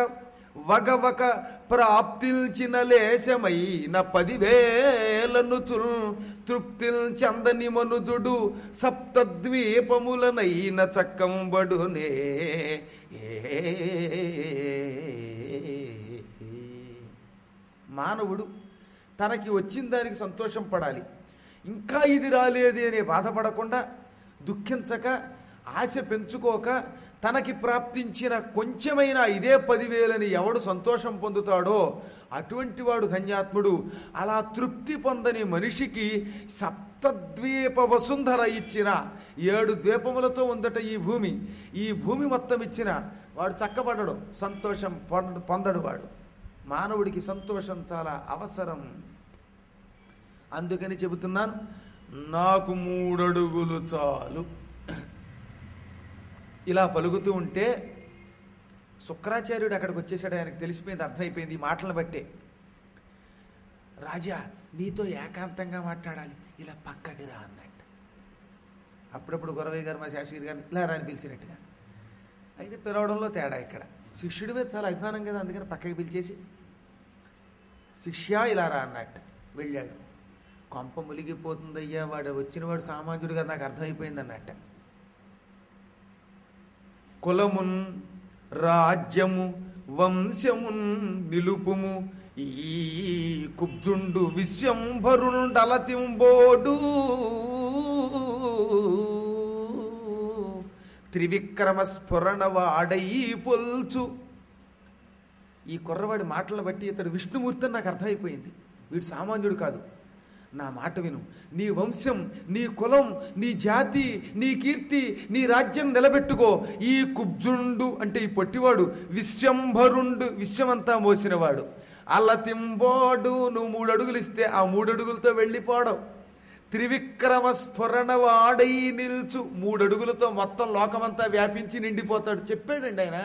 వగవక ప్రాప్తిల్చిన లేశమైన పదివేలను తృప్తిల్ చందని మనుజుడు సప్తద్వీపములనైన చక్కంబడునే మానవుడు తనకి వచ్చిన దానికి సంతోషం పడాలి ఇంకా ఇది రాలేదే అనే బాధపడకుండా దుఃఖించక ఆశ పెంచుకోక తనకి ప్రాప్తించిన కొంచెమైనా ఇదే పదివేలని ఎవడు సంతోషం పొందుతాడో అటువంటి వాడు ధన్యాత్ముడు అలా తృప్తి పొందని మనిషికి సప్తద్వీప వసుంధర ఇచ్చిన ఏడు ద్వీపములతో ఉందట ఈ భూమి ఈ భూమి మొత్తం ఇచ్చిన వాడు చక్కబడడు సంతోషం పొంద పొందడు వాడు మానవుడికి సంతోషం చాలా అవసరం అందుకని చెబుతున్నాను నాకు మూడడుగులు చాలు ఇలా పలుకుతూ ఉంటే శుక్రాచార్యుడు అక్కడికి వచ్చేసాడు ఆయనకు తెలిసిపోయింది అర్థమైపోయింది ఈ మాటలను బట్టే రాజా నీతో ఏకాంతంగా మాట్లాడాలి ఇలా పక్కకి రా అన్నట్టు అప్పుడప్పుడు గురవయ్య గారు మా శాస్త్రి గారిని ఇలా రాని పిలిచినట్టుగా అయితే పిలవడంలో తేడా ఇక్కడ శిష్యుడి మీద చాలా అభిమానం కదా అందుకని పక్కకి పిలిచేసి శిష్య ఇలా రా అన్నట్టు వెళ్ళాడు కొంప ములిగిపోతుందయ్యా వాడు వచ్చినవాడు సామాన్యుడిగా నాకు అర్థమైపోయింది అన్నట్ట కులమున్ రాజ్యము వంశమున్ నిలుపుము ఈ కుబ్జుండు విశ్వంభరుండలతింబోడు త్రివిక్రమ స్ఫురణ వాడై పొల్చు ఈ కుర్రవాడి మాటలను బట్టి ఇతడు విష్ణుమూర్తి అని నాకు అర్థమైపోయింది వీడు సామాన్యుడు కాదు నా మాట విను నీ వంశం నీ కులం నీ జాతి నీ కీర్తి నీ రాజ్యం నిలబెట్టుకో ఈ కుబ్జుండు అంటే ఈ పొట్టివాడు విశ్వంభరుండు విశ్వమంతా మోసినవాడు అల్లతింబోడు నువ్వు మూడు అడుగులు ఇస్తే ఆ మూడు అడుగులతో వెళ్ళిపోవడం త్రివిక్రమ స్ఫురణ వాడై నిల్చు మూడు అడుగులతో మొత్తం లోకమంతా వ్యాపించి నిండిపోతాడు చెప్పాడండి ఆయన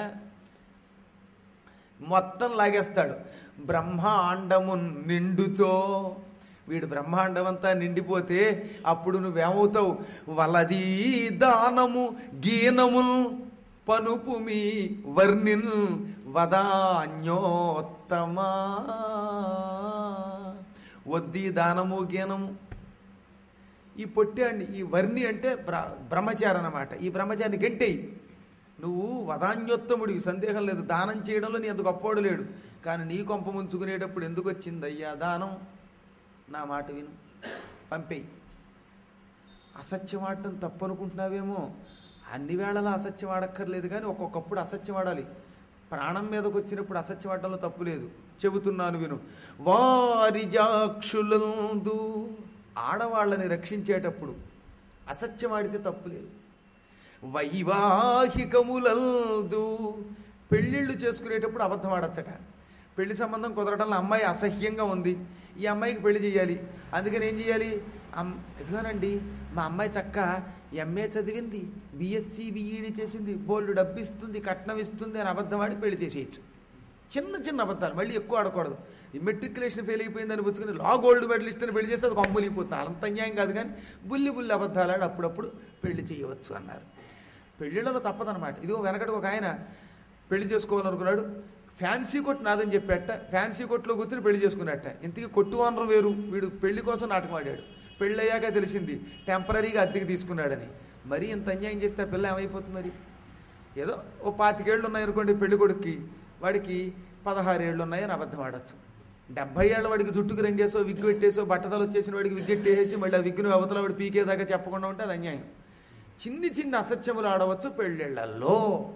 మొత్తం లాగేస్తాడు బ్రహ్మాండము నిండుతో వీడు బ్రహ్మాండం అంతా నిండిపోతే అప్పుడు నువ్వేమవుతావు వలదీ దానము గీనముల్ పనుపు మీ వర్ణిన్ వదాన్యోత్తమా వద్దీ దానము గీనము ఈ పొట్టాన్ని ఈ వర్ణి అంటే బ్ర బ్రహ్మచారి అన్నమాట ఈ బ్రహ్మచారిని గంటేయి నువ్వు వదాన్యోత్తముడికి సందేహం లేదు దానం చేయడంలో నీ అంత గొప్పోడు లేడు కానీ నీ కొంప ముంచుకునేటప్పుడు ఎందుకు వచ్చింది అయ్యా దానం నా మాట విను పంపేయి అసత్యం ఆడటం తప్పు అనుకుంటున్నావేమో అన్ని వేళలా అసత్యం ఆడక్కర్లేదు కానీ ఒక్కొక్కప్పుడు అసత్యం ఆడాలి ప్రాణం మీదకి వచ్చినప్పుడు అసత్యం ఆడటంలో తప్పు లేదు చెబుతున్నాను విను వారి జాక్షులందు ఆడవాళ్ళని రక్షించేటప్పుడు అసత్యం ఆడితే తప్పు లేదు వైవాహికములందు పెళ్ళిళ్ళు చేసుకునేటప్పుడు అబద్ధం ఆడచ్చట పెళ్లి సంబంధం కుదరడంలో అమ్మాయి అసహ్యంగా ఉంది ఈ అమ్మాయికి పెళ్లి చేయాలి అందుకని ఏం చేయాలి అమ్ ఎదుగానండి మా అమ్మాయి చక్క ఎంఏ చదివింది బిఎస్సి బిఈడి చేసింది బోల్డ్ డబ్బు ఇస్తుంది కట్నం ఇస్తుంది అని అబద్ధం ఆడి పెళ్లి చేసేయచ్చు చిన్న చిన్న అబద్ధాలు మళ్ళీ ఎక్కువ ఆడకూడదు ఈ మెట్రికులేషన్ ఫెయిల్ అయిపోయిందని పుచ్చుకొని లా గోల్డ్ మెడల్ ఇస్తే పెళ్లి చేస్తే అది కొంపలిపోతుంది అంత అన్యాయం కాదు కానీ బుల్లి బుల్లి అబద్ధాలు ఆడి అప్పుడప్పుడు పెళ్లి చేయవచ్చు అన్నారు పెళ్ళిళ్ళలో తప్పదనమాట ఇదిగో వెనకటి ఒక ఆయన పెళ్లి చేసుకోవాలనుకున్నాడు ఫ్యాన్సీ కొట్టు నాదని చెప్పేట ఫ్యాన్సీ కొట్టులో కూర్చొని పెళ్లి చేసుకున్నట్ట ఇంతకీ కొట్టు వానరు వేరు వీడు పెళ్లి కోసం నాటకం ఆడాడు పెళ్ళి అయ్యాక తెలిసింది టెంపరీగా అద్దెకి తీసుకున్నాడని మరీ ఇంత అన్యాయం చేస్తే ఆ పిల్ల ఏమైపోతుంది మరి ఏదో ఓ పాతికేళ్ళు ఉన్నాయనుకోండి పెళ్లి కొడుక్కి వాడికి పదహారు ఏళ్ళు ఉన్నాయని అబద్ధం ఆడచ్చు డెబ్బై ఏళ్ళ వాడికి జుట్టుకు రంగేసో విగ్గు పెట్టేసో బట్టతలు వచ్చేసిన వాడికి విగ్గెట్టేసి మళ్ళీ ఆ విగ్గును అవతల వాడు పీకేదాకా చెప్పకుండా ఉంటే అది అన్యాయం చిన్ని చిన్ని అసత్యములు ఆడవచ్చు పెళ్ళిళ్ళల్లో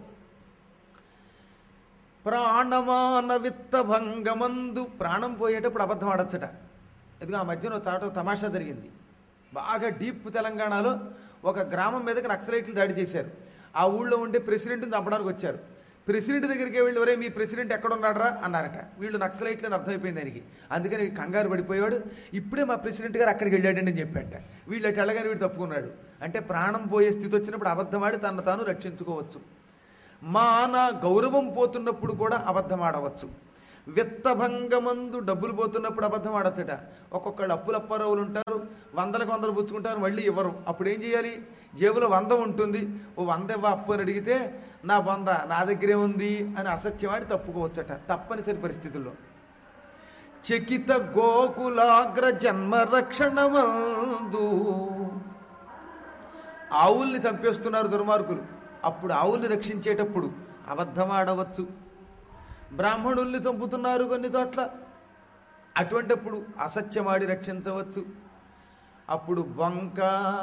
ప్రాణమాన విత్త భంగమందు ప్రాణం పోయేటప్పుడు అబద్ధం ఆడచ్చట ఇదిగో ఆ మధ్యన ఒక తాట తమాషా జరిగింది బాగా డీప్ తెలంగాణలో ఒక గ్రామం మీదకి నక్సలైట్లు దాడి చేశారు ఆ ఊళ్ళో ఉండే ప్రెసిడెంట్ని చంపడానికి వచ్చారు ప్రెసిడెంట్ దగ్గరికి వెళ్ళి ఒరే మీ ప్రెసిడెంట్ ఎక్కడ ఉన్నాడరా అన్నారట వీళ్ళు నక్సలైట్లు అని అర్థమైపోయింది దానికి అందుకని కంగారు పడిపోయాడు ఇప్పుడే మా ప్రెసిడెంట్ గారు అక్కడికి వెళ్ళాడండి అని చెప్పాట వీళ్ళు అటు వెళ్ళగానే వీడు తప్పుకున్నాడు అంటే ప్రాణం పోయే స్థితి వచ్చినప్పుడు అబద్ధమాడి తను తాను రక్షించుకోవచ్చు మాన గౌరవం పోతున్నప్పుడు కూడా అబద్ధం ఆడవచ్చు విత్తభంగమందు డబ్బులు పోతున్నప్పుడు అబద్ధం ఆడచ్చట ఒక్కొక్కళ్ళు అప్పులు అప్పారావులు ఉంటారు వందలకు వందలు పుచ్చుకుంటారు మళ్ళీ ఇవ్వరు అప్పుడు ఏం చేయాలి జేబులో వంద ఉంటుంది ఓ వంద ఇవ్వ అప్పు అని అడిగితే నా వంద నా దగ్గరే ఉంది అని అసత్యం ఆడి తప్పుకోవచ్చట తప్పనిసరి పరిస్థితుల్లో చకిత గోకులాగ్ర జన్మ రక్షణమందు ఆవుల్ని చంపేస్తున్నారు దుర్మార్గులు అప్పుడు ఆవుల్ని రక్షించేటప్పుడు అబద్ధమాడవచ్చు బ్రాహ్మణుల్ని చంపుతున్నారు కొన్ని చోట్ల అటువంటప్పుడు అసత్యమాడి రక్షించవచ్చు అప్పుడు వంక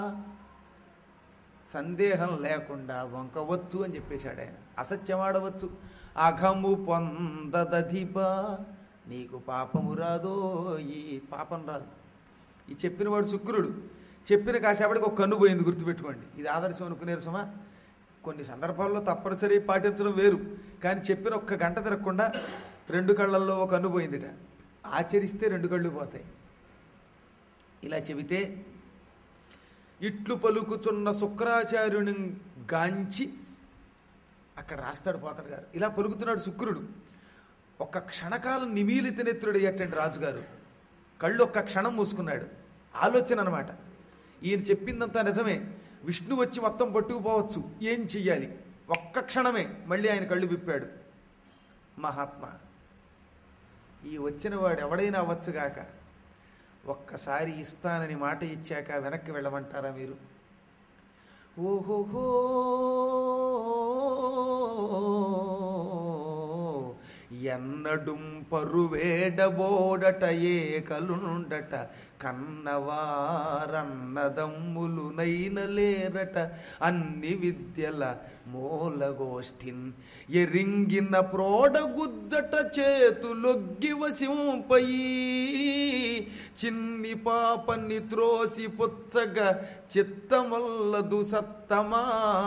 సందేహం లేకుండా వంకవచ్చు అని చెప్పేశాడు ఆయన అసత్యమాడవచ్చు అఘము పొందదధిప నీకు పాపము రాదో ఈ పాపం రాదు ఈ చెప్పినవాడు శుక్రుడు చెప్పిన కాసేపటికి ఒక కన్ను పోయింది గుర్తుపెట్టుకోండి ఇది ఆదర్శం అనుకునేరు సుమా కొన్ని సందర్భాల్లో తప్పనిసరి పాటించడం వేరు కానీ చెప్పిన ఒక్క గంట తిరగకుండా రెండు కళ్ళల్లో ఒక కన్ను పోయిందిట ఆచరిస్తే రెండు కళ్ళు పోతాయి ఇలా చెబితే ఇట్లు పలుకుచున్న శుక్రాచార్యుని గాంచి అక్కడ రాస్తాడు పోతడు గారు ఇలా పలుకుతున్నాడు శుక్రుడు ఒక్క క్షణకాలం నిమీలిత నెత్రుడయ్యటండి రాజుగారు కళ్ళు ఒక్క క్షణం మూసుకున్నాడు ఆలోచన అనమాట ఈయన చెప్పిందంతా నిజమే విష్ణు వచ్చి మొత్తం పట్టుకుపోవచ్చు ఏం చెయ్యాలి ఒక్క క్షణమే మళ్ళీ ఆయన కళ్ళు విప్పాడు మహాత్మా ఈ వచ్చిన వాడు ఎవడైనా అవ్వచ్చుగాక ఒక్కసారి ఇస్తానని మాట ఇచ్చాక వెనక్కి వెళ్ళమంటారా మీరు ఓహోహో ఎన్నడుం పరువేడబోడట ఏకలుండట కన్నవారన్నదమ్ములు నైనలేరట అన్ని విద్యల మూలగోష్ఠిన్ ఎరింగిన ప్రోడగుద్దట చేతులొగ్గి వసింపయి చిన్ని పాపని త్రోసి పుచ్చగ చిత్తమల్లదు సత్తమా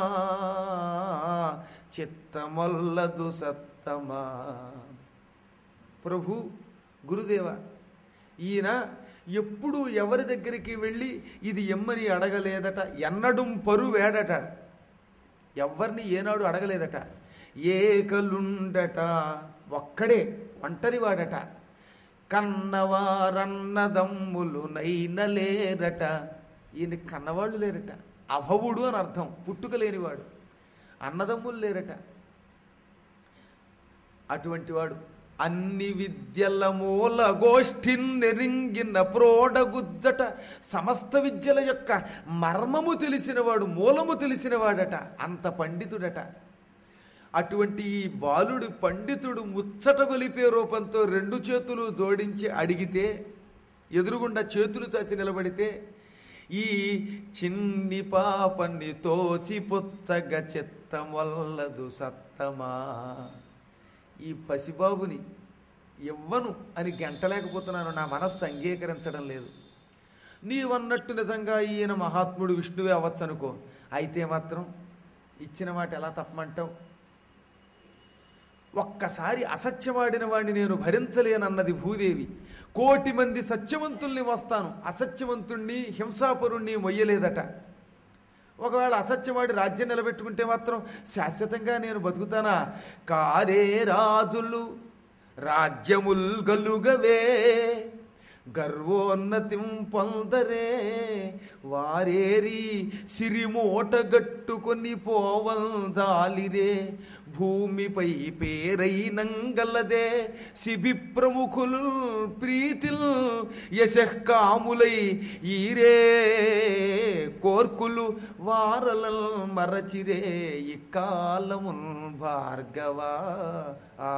చిత్తమల్లదు సత్తమా ప్రభు గురుదేవ ఈయన ఎప్పుడు ఎవరి దగ్గరికి వెళ్ళి ఇది ఎమ్మని అడగలేదట ఎన్నడుం పరువేడట ఎవరిని ఏనాడు అడగలేదట ఏకలుండట ఒక్కడే ఒంటరివాడట కన్నవారన్నదమ్ములు నైనలేరట ఈయన కన్నవాళ్ళు లేరట అభవుడు అని అర్థం పుట్టుక లేనివాడు అన్నదమ్ములు లేరట అటువంటి వాడు అన్ని విద్యల మూల గోష్ఠిన్ నెరింగిన ప్రోడగుద్దట సమస్త విద్యల యొక్క మర్మము తెలిసినవాడు మూలము తెలిసినవాడట అంత పండితుడట అటువంటి ఈ బాలుడు పండితుడు ముచ్చట గొలిపే రూపంతో రెండు చేతులు జోడించి అడిగితే ఎదురుగుండా చేతులు చాచి నిలబడితే ఈ చిన్ని పాపని తోసి పుచ్చగ చిత్తం వల్లదు సత్తమా ఈ పసిబాబుని ఇవ్వను అని గంటలేకపోతున్నాను నా మనస్సు అంగీకరించడం లేదు నీవన్నట్టు నిజంగా ఈయన మహాత్ముడు విష్ణువే అవ్వచ్చు అనుకో అయితే మాత్రం ఇచ్చిన మాట ఎలా తప్పమంటావు ఒక్కసారి అసత్యమాడిన వాడిని నేను భరించలేనన్నది భూదేవి కోటి మంది సత్యవంతుల్ని వస్తాను అసత్యవంతుణ్ణి హింసాపరుణ్ణి మొయ్యలేదట ఒకవేళ అసత్యమాడి రాజ్యం నిలబెట్టుకుంటే మాత్రం శాశ్వతంగా నేను బతుకుతానా కారే రాజులు రాజ్యముల్ గలుగవే గర్వోన్నతిం పొందరే వారేరి సిరిమూట గట్టుకొని పోవందాలిరే భూమిపై పేరైనంగలదే శిబి ప్రముఖులు ప్రీతిల్ యశకాములై ఈరే కోర్కులు వారలల్ మరచిరే ఇక్కాలమున్ భార్గవా ఆ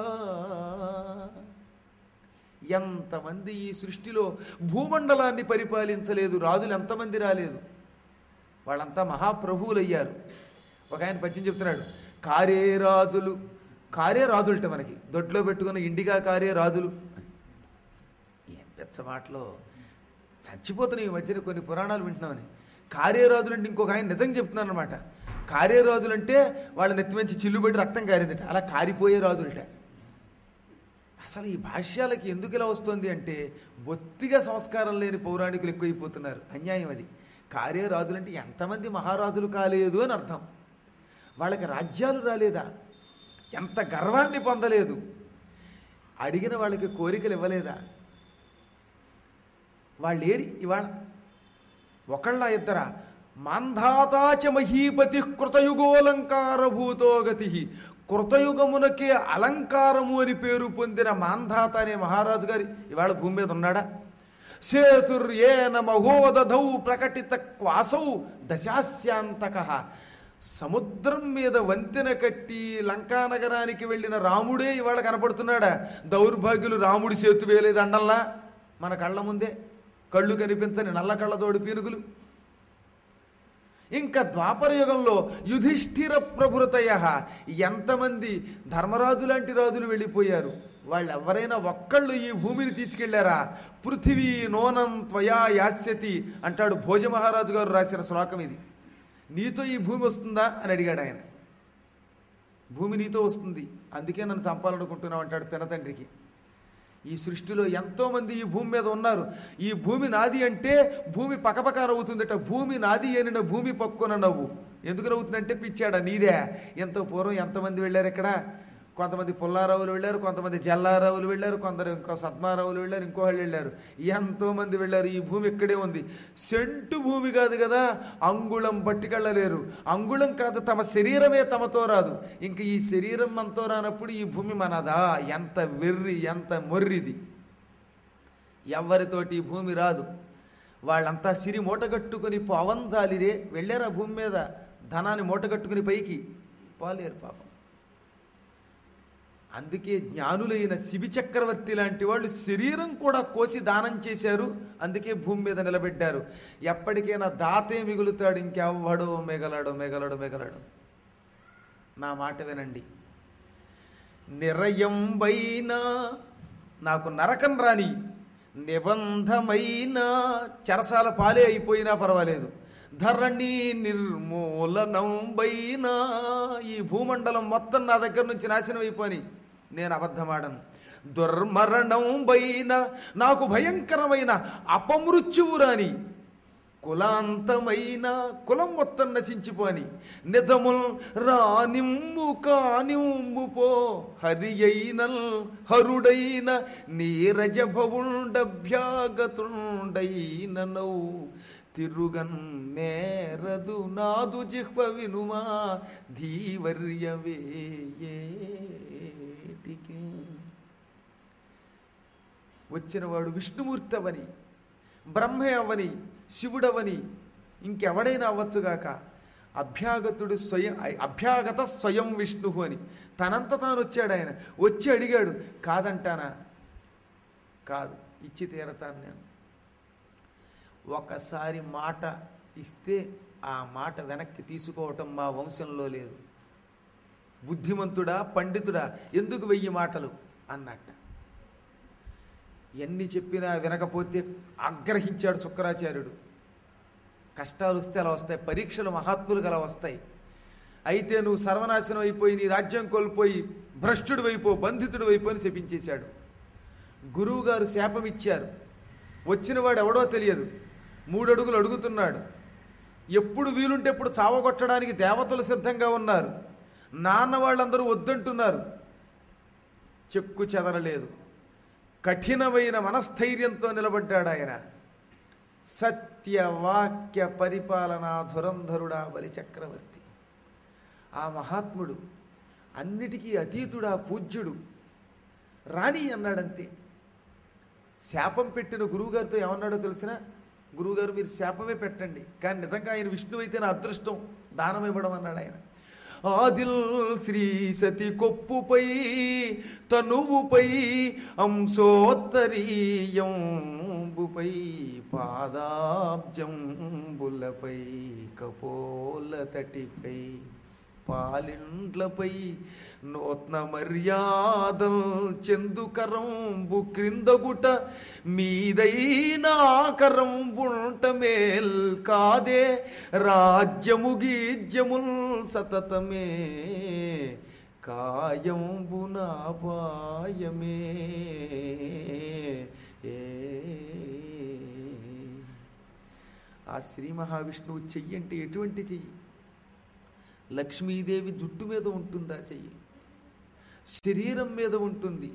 ఎంతమంది ఈ సృష్టిలో భూమండలాన్ని పరిపాలించలేదు రాజులు ఎంతమంది రాలేదు వాళ్ళంతా మహాప్రభువులయ్యారు ఒక ఆయన పద్యం చెప్తున్నాడు కారే రాజులు కారే రాజులట మనకి దొడ్లో పెట్టుకున్న ఇండిగా కారే రాజులు ఏం పెచ్చ మాటలో చచ్చిపోతున్నాయి ఈ మధ్యన కొన్ని పురాణాలు వింటున్నామని కారే రాజులు అంటే ఇంకొక ఆయన నిజం చెప్తున్నాను అనమాట కారే రాజులు అంటే వాళ్ళ నెత్తిమంచి చిల్లు పెట్టి రక్తం కారిందట అలా కారిపోయే రాజులట అసలు ఈ భాష్యాలకి ఎందుకు ఇలా వస్తుంది అంటే బొత్తిగా సంస్కారం లేని పౌరాణికులు ఎక్కువైపోతున్నారు అన్యాయం అది కారే రాజులంటే ఎంతమంది మహారాజులు కాలేదు అని అర్థం వాళ్ళకి రాజ్యాలు రాలేదా ఎంత గర్వాన్ని పొందలేదు అడిగిన వాళ్ళకి కోరికలు ఇవ్వలేదా వాళ్ళు ఏరి ఇవాళ ఒకళ్ళ ఇద్దరా మాంధాతాచ మహీపతి కృతయుగోలంకార భూతో గతి కృతయుగమునకే అలంకారము అని పేరు పొందిన మాంధాత అనే మహారాజు గారి ఇవాళ భూమి మీద ఉన్నాడా సేతుర్యేన మహోదధౌ ప్రకటిత క్వాసౌ దశాస్యాంతక సముద్రం మీద వంతెన కట్టి లంకా నగరానికి వెళ్ళిన రాముడే ఇవాళ కనపడుతున్నాడా దౌర్భాగ్యులు రాముడి సేతు వేలేదు అండల్లా మన కళ్ళ ముందే కళ్ళు కనిపించని నల్ల కళ్ళతోడు పీనుగులు ఇంకా ద్వాపర యుగంలో యుధిష్ఠిర ప్రభురతయ ఎంతమంది ధర్మరాజు లాంటి రాజులు వెళ్ళిపోయారు వాళ్ళు ఎవరైనా ఒక్కళ్ళు ఈ భూమిని తీసుకెళ్లారా పృథివీ నోనం త్వయా యాస్యతి అంటాడు భోజ మహారాజు గారు రాసిన శ్లోకం ఇది నీతో ఈ భూమి వస్తుందా అని అడిగాడు ఆయన భూమి నీతో వస్తుంది అందుకే నన్ను చంపాలనుకుంటున్నావు అంటాడు పినతండ్రికి ఈ సృష్టిలో ఎంతో మంది ఈ భూమి మీద ఉన్నారు ఈ భూమి నాది అంటే భూమి పకపక నవ్వుతుందట భూమి నాది అనిన భూమి పక్కున నవ్వు ఎందుకు నవ్వుతుందంటే పిచ్చాడా నీదే ఎంతో పూర్వం ఎంతమంది వెళ్ళారు ఇక్కడ కొంతమంది పుల్లారావులు వెళ్ళారు కొంతమంది జల్లారావులు వెళ్ళారు కొందరు ఇంకో సద్మారావులు వెళ్ళారు ఇంకో వాళ్ళు వెళ్ళారు ఎంతో మంది వెళ్ళారు ఈ భూమి ఇక్కడే ఉంది సెంటు భూమి కాదు కదా అంగుళం పట్టుకెళ్ళలేరు అంగుళం కాదు తమ శరీరమే తమతో రాదు ఇంక ఈ శరీరం మనతో రానప్పుడు ఈ భూమి మనదా ఎంత వెర్రి ఎంత మొర్రిది ఎవరితోటి ఈ భూమి రాదు వాళ్ళంతా సిరి మూటగట్టుకుని పవంజాలిరే వెళ్ళారు ఆ భూమి మీద ధనాన్ని మూటగట్టుకుని పైకి పాలేరు పాపం అందుకే జ్ఞానులైన శిబి చక్రవర్తి లాంటి వాళ్ళు శరీరం కూడా కోసి దానం చేశారు అందుకే భూమి మీద నిలబెట్టారు ఎప్పటికైనా దాతే మిగులుతాడు ఇంకెవ్వడో మిగలడు మిగలడు మిగలడు నా మాట వినండి నిరయంబైన నాకు నరకం రాని నిబంధమైన చెరసాల పాలే అయిపోయినా పర్వాలేదు ధరణి నిర్మూలనం బైనా ఈ భూమండలం మొత్తం నా దగ్గర నుంచి నాశనం అయిపోని నేను అబద్ధమాడను దుర్మరణం బైన నాకు భయంకరమైన అపమృత్యువు రాని కులాంతమైన కులం మొత్తం నశించిపోని నిజముల్ రానిమ్ము కానిమ్ము పో హరి అయినల్ హరుడైన నీరజ భవుండభ్యాగతుండైన నౌ తిరుగన్ నేరదు నాదు జిహ్వ వినుమా ధీవర్యవేటికి వచ్చినవాడు విష్ణుమూర్తి అవని బ్రహ్మే అవని శివుడవని ఇంకెవడైనా అవ్వచ్చుగాక అభ్యాగతుడు స్వయం అభ్యాగత స్వయం విష్ణు అని తనంత తాను వచ్చాడు ఆయన వచ్చి అడిగాడు కాదంటానా కాదు ఇచ్చి తీరతాను నేను ఒకసారి మాట ఇస్తే ఆ మాట వెనక్కి తీసుకోవటం మా వంశంలో లేదు బుద్ధిమంతుడా పండితుడా ఎందుకు వెయ్యి మాటలు అన్నట్ట ఎన్ని చెప్పినా వినకపోతే ఆగ్రహించాడు శుక్రాచార్యుడు కష్టాలు వస్తే అలా వస్తాయి పరీక్షలు మహాత్ములకు అలా వస్తాయి అయితే నువ్వు సర్వనాశనం అయిపోయి నీ రాజ్యం కోల్పోయి భ్రష్టుడు వైపో బంధితుడు వైపో అని శపించేశాడు గురువుగారు శాపం ఇచ్చారు వచ్చినవాడు ఎవడో తెలియదు మూడు అడుగులు అడుగుతున్నాడు ఎప్పుడు వీలుంటే ఎప్పుడు చావగొట్టడానికి దేవతలు సిద్ధంగా ఉన్నారు నాన్న వాళ్ళందరూ వద్దంటున్నారు చెక్కు చెదరలేదు కఠినమైన మనస్థైర్యంతో నిలబడ్డాడు ఆయన సత్యవాక్య పరిపాలనా ధురంధరుడా బలి చక్రవర్తి ఆ మహాత్ముడు అన్నిటికీ అతీతుడా పూజ్యుడు రాణి అన్నాడంతే శాపం పెట్టిన గురువుగారితో ఏమన్నాడో తెలిసిన గురువుగారు మీరు శాపమే పెట్టండి కానీ నిజంగా ఆయన విష్ణువు అయితే నా అదృష్టం దానం ఇవ్వడం అన్నాడు ఆయన ఆదిల్ శ్రీ సతి కొప్పుపై తనువుపై అంశోత్తరీయంబుపై పాదాబ్జంబులపై కపోల తటిపై పాలిండ్లపై నూత్న మర్యాదం చెందుకరంబు క్రిందగుట మీదైనాకరంబుంట మేల్ కాదే రాజ్యము గీజ్యముల్ సతతమే కాయంబునా పాయమే ఏ ఆ శ్రీ మహావిష్ణువు చెయ్యి అంటే ఎటువంటి చెయ్యి లక్ష్మీదేవి జుట్టు మీద ఉంటుందా చెయ్యి శరీరం మీద ఉంటుంది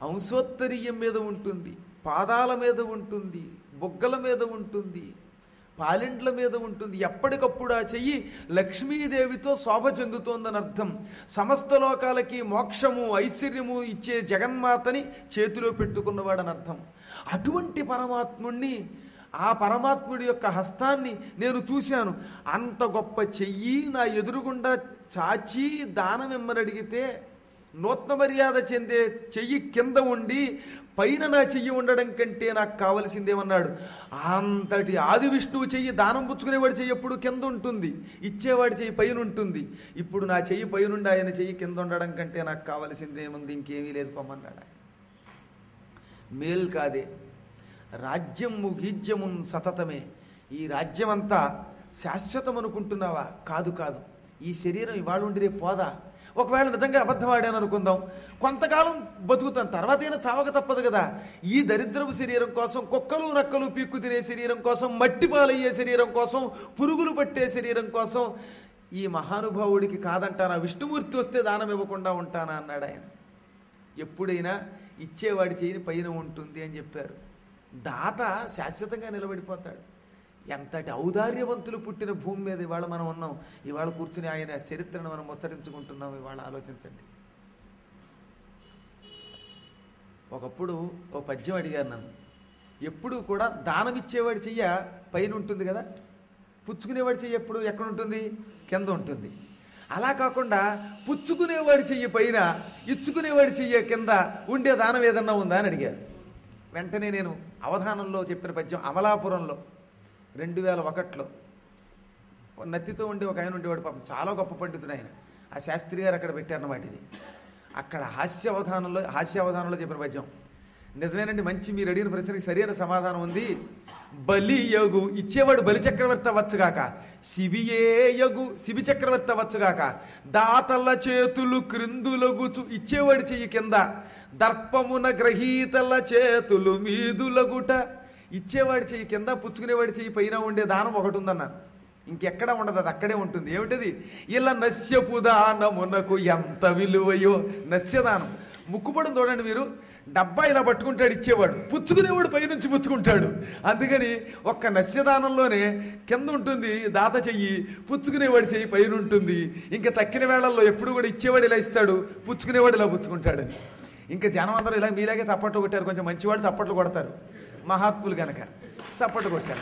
అంశోత్తరీయం మీద ఉంటుంది పాదాల మీద ఉంటుంది బొగ్గల మీద ఉంటుంది పాలిండ్ల మీద ఉంటుంది ఎప్పటికప్పుడు ఆ చెయ్యి లక్ష్మీదేవితో శోభ చెందుతోందని అర్థం సమస్త లోకాలకి మోక్షము ఐశ్వర్యము ఇచ్చే జగన్మాతని చేతిలో పెట్టుకున్నవాడని అర్థం అటువంటి పరమాత్ముణ్ణి ఆ పరమాత్ముడి యొక్క హస్తాన్ని నేను చూశాను అంత గొప్ప చెయ్యి నా ఎదురుగుండా చాచి దానం ఇమ్మని అడిగితే నూతన మర్యాద చెందే చెయ్యి కింద ఉండి పైన నా చెయ్యి ఉండడం కంటే నాకు కావలసిందేమన్నాడు అంతటి ఆది విష్ణువు చెయ్యి దానం పుచ్చుకునేవాడి చెయ్యి ఎప్పుడు కింద ఉంటుంది ఇచ్చేవాడి చెయ్యి పైన ఉంటుంది ఇప్పుడు నా చెయ్యి పైనుండి ఆయన చెయ్యి కింద ఉండడం కంటే నాకు కావలసిందేముంది ఇంకేమీ లేదు పొమ్మన్నాడు ఆయన మేల్ కాదే రాజ్యము గీజ్యమున్ సతతమే ఈ రాజ్యమంతా శాశ్వతం అనుకుంటున్నావా కాదు కాదు ఈ శరీరం ఇవాళ ఉండి రేపు పోదా ఒకవేళ నిజంగా అబద్ధం ఆడాను అనుకుందాం కొంతకాలం బతుకుతాను తర్వాత అయినా చావక తప్పదు కదా ఈ దరిద్రపు శరీరం కోసం కుక్కలు నక్కలు పీక్కు తినే శరీరం కోసం మట్టి పాలయ్యే శరీరం కోసం పురుగులు పట్టే శరీరం కోసం ఈ మహానుభావుడికి కాదంటానా విష్ణుమూర్తి వస్తే దానం ఇవ్వకుండా ఉంటానా అన్నాడు ఆయన ఎప్పుడైనా ఇచ్చేవాడి చేయని పైన ఉంటుంది అని చెప్పారు దాత శాశ్వతంగా నిలబడిపోతాడు ఎంతటి ఔదార్యవంతులు పుట్టిన భూమి మీద ఇవాళ మనం ఉన్నాం ఇవాళ కూర్చుని ఆయన చరిత్రను మనం ముచ్చటించుకుంటున్నాం ఇవాళ ఆలోచించండి ఒకప్పుడు ఓ పద్యం అడిగారు నన్ను ఎప్పుడు కూడా దానం ఇచ్చేవాడి చెయ్య పైన ఉంటుంది కదా పుచ్చుకునేవాడి చెయ్యి ఎప్పుడు ఎక్కడ ఉంటుంది కింద ఉంటుంది అలా కాకుండా పుచ్చుకునేవాడి చెయ్యి పైన ఇచ్చుకునేవాడి చెయ్యి కింద ఉండే దానం ఏదన్నా ఉందా అని అడిగారు వెంటనే నేను అవధానంలో చెప్పిన పద్యం అమలాపురంలో రెండు వేల ఒకటిలో నత్తితో ఉండే ఒక ఆయన ఉండేవాడు పాపం చాలా గొప్ప పండితుడు ఆయన ఆ శాస్త్రి గారు అక్కడ పెట్టారన్నమాట ఇది అక్కడ హాస్య అవధానంలో హాస్య అవధానంలో చెప్పిన పద్యం నిజమేనండి మంచి మీరు అడిగిన ప్రశ్నకి సరైన సమాధానం ఉంది బలి యగు ఇచ్చేవాడు బలి చక్రవర్తి అవ్వచ్చుగాక శిబియే యగు శిబి చక్రవర్తి అవ్వచ్చుగాక దాతల చేతులు క్రిందులగుచు ఇచ్చేవాడి చెయ్యి కింద దర్పమున గ్రహీతల చేతులు మీదులగుట ఇచ్చేవాడి చెయ్యి కింద పుచ్చుకునేవాడి చెయ్యి పైన ఉండే దానం ఒకటి ఉందన్నారు ఇంకెక్కడ ఉండదు అది అక్కడే ఉంటుంది ఏమిటది ఇలా నస్యపు దానమునకు ఎంత విలువయో నస్యదానం ముక్కుపడం చూడండి మీరు డబ్బా ఇలా పట్టుకుంటాడు ఇచ్చేవాడు పుచ్చుకునేవాడు పైనుంచి పుచ్చుకుంటాడు అందుకని ఒక్క నస్యదానంలోనే కింద ఉంటుంది దాత చెయ్యి పుచ్చుకునేవాడి చెయ్యి పైన ఉంటుంది ఇంకా తక్కిన వేళల్లో ఎప్పుడు కూడా ఇచ్చేవాడు ఇలా ఇస్తాడు పుచ్చుకునేవాడు ఇలా పుచ్చుకుంటాడు ఇంకా జనం అందరూ ఇలా మీలాగే చప్పట్లు కొట్టారు కొంచెం మంచివాడు చప్పట్లు కొడతారు మహాత్ములు గనక చప్పట్లు కొట్టారు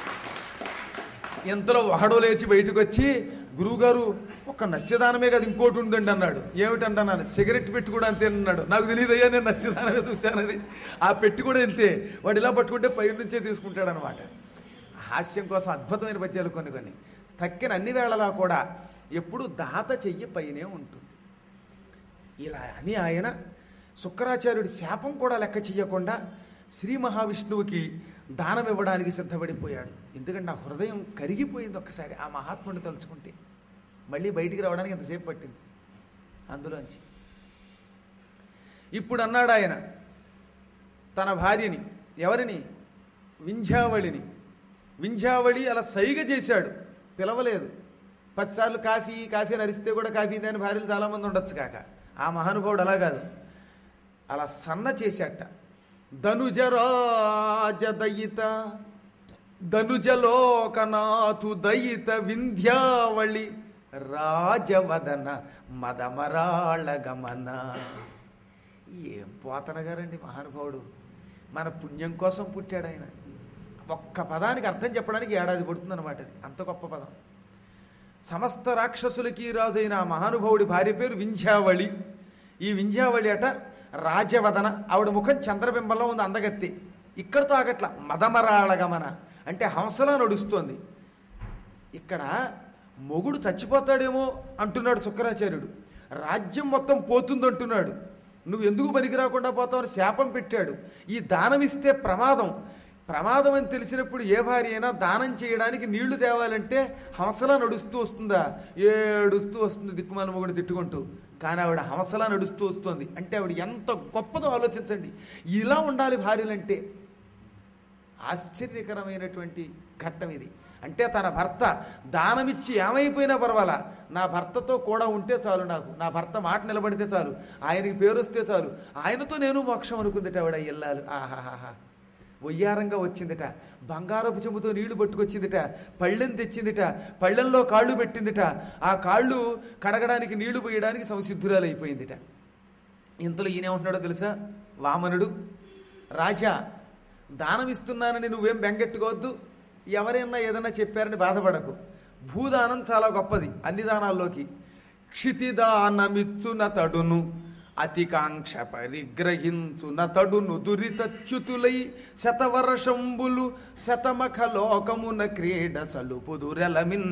ఇంతలో ఒకడో లేచి బయటకు వచ్చి గురువుగారు ఒక నస్యదానమే కదా ఇంకోటి ఉందండి అన్నాడు ఏమిటంటున్నాను సిగరెట్ పెట్టి కూడా అంతే అన్నాడు నాకు తెలియదు అయ్యా నేను నస్యదానమే చూశాను అది ఆ పెట్టి కూడా ఇంతే వాడు ఇలా పట్టుకుంటే పై నుంచే తీసుకుంటాడు అనమాట హాస్యం కోసం అద్భుతమైన పద్యాలు కొన్ని కొన్ని తక్కిన అన్ని వేళలా కూడా ఎప్పుడు దాత చెయ్యి పైనే ఉంటుంది ఇలా అని ఆయన శుక్రాచార్యుడి శాపం కూడా లెక్క చెయ్యకుండా శ్రీ మహావిష్ణువుకి దానం ఇవ్వడానికి సిద్ధపడిపోయాడు ఎందుకంటే నా హృదయం కరిగిపోయింది ఒక్కసారి ఆ మహాత్ముడిని తలుచుకుంటే మళ్ళీ బయటికి రావడానికి ఎంతసేపు పట్టింది అందులోంచి ఇప్పుడు అన్నాడు ఆయన తన భార్యని ఎవరిని వింధ్యావళిని వింధ్యావళి అలా సైగ చేశాడు పిలవలేదు పదిసార్లు కాఫీ కాఫీ అని అరిస్తే కూడా కాఫీ దాని భార్యలు చాలామంది ఉండొచ్చు కాక ఆ మహానుభావుడు అలా కాదు అలా సన్న చేశాట ధనుజరాజ దయిత ధనుజలోకనాథు దయిత వింధ్యావళి రాజవదన మదమరాళ గమన ఏం పోతన గారండి మహానుభావుడు మన పుణ్యం కోసం పుట్టాడు ఆయన ఒక్క పదానికి అర్థం చెప్పడానికి ఏడాది పడుతుందన్నమాట అది అంత గొప్ప పదం సమస్త రాక్షసులకి రాజైన ఆ మహానుభావుడి భార్య పేరు వింధ్యావళి ఈ వింధ్యావళి అట రాజవదన ఆవిడ ముఖం చంద్రబింబంలో ఉంది అందగత్తి ఇక్కడతో ఆగట్ల మదమరాళగమన అంటే హంసలా నడుస్తోంది ఇక్కడ మొగుడు చచ్చిపోతాడేమో అంటున్నాడు శుక్రాచార్యుడు రాజ్యం మొత్తం పోతుందంటున్నాడు నువ్వు ఎందుకు పనికి రాకుండా పోతావని శాపం పెట్టాడు ఈ దానం ఇస్తే ప్రమాదం ప్రమాదం అని తెలిసినప్పుడు ఏ భార్య అయినా దానం చేయడానికి నీళ్లు తేవాలంటే హంసలా నడుస్తూ వస్తుందా ఏడుస్తూ వస్తుంది దిక్కుమాల మొగుడు తిట్టుకుంటూ కానీ ఆవిడ హంసలా నడుస్తూ వస్తుంది అంటే ఆవిడ ఎంత గొప్పదో ఆలోచించండి ఇలా ఉండాలి భార్యలంటే ఆశ్చర్యకరమైనటువంటి ఘట్టం ఇది అంటే తన భర్త దానమిచ్చి ఏమైపోయినా పర్వాలా నా భర్తతో కూడా ఉంటే చాలు నాకు నా భర్త మాట నిలబడితే చాలు ఆయనకి పేరు వస్తే చాలు ఆయనతో నేను మోక్షం అనుకుందిట ఆవిడ ఇల్లాలు ఆహాహాహా వయ్యారంగా వచ్చిందిట బంగారపు చెంబుతో నీళ్లు పట్టుకొచ్చిందిట పళ్ళెం తెచ్చిందిట పళ్ళెంలో కాళ్ళు పెట్టిందిట ఆ కాళ్ళు కడగడానికి నీళ్లు పోయడానికి సంసిద్ధురాలైపోయిందిట ఇంతలో ఈయనేమంటున్నాడో తెలుసా వామనుడు రాజా దానం ఇస్తున్నానని నువ్వేం బెంగెట్టుకోవద్దు ఎవరైనా ఏదైనా చెప్పారని బాధపడకు భూదానం చాలా గొప్పది అన్ని దానాల్లోకి క్షితిదానమిచ్చున తడును అతికాంక్ష పరిగ్రహించున తడును దురితచ్యుతులై శతవర్షంబులు శతమఖ లోకమున క్రీడ సలుపుదురెలమిన్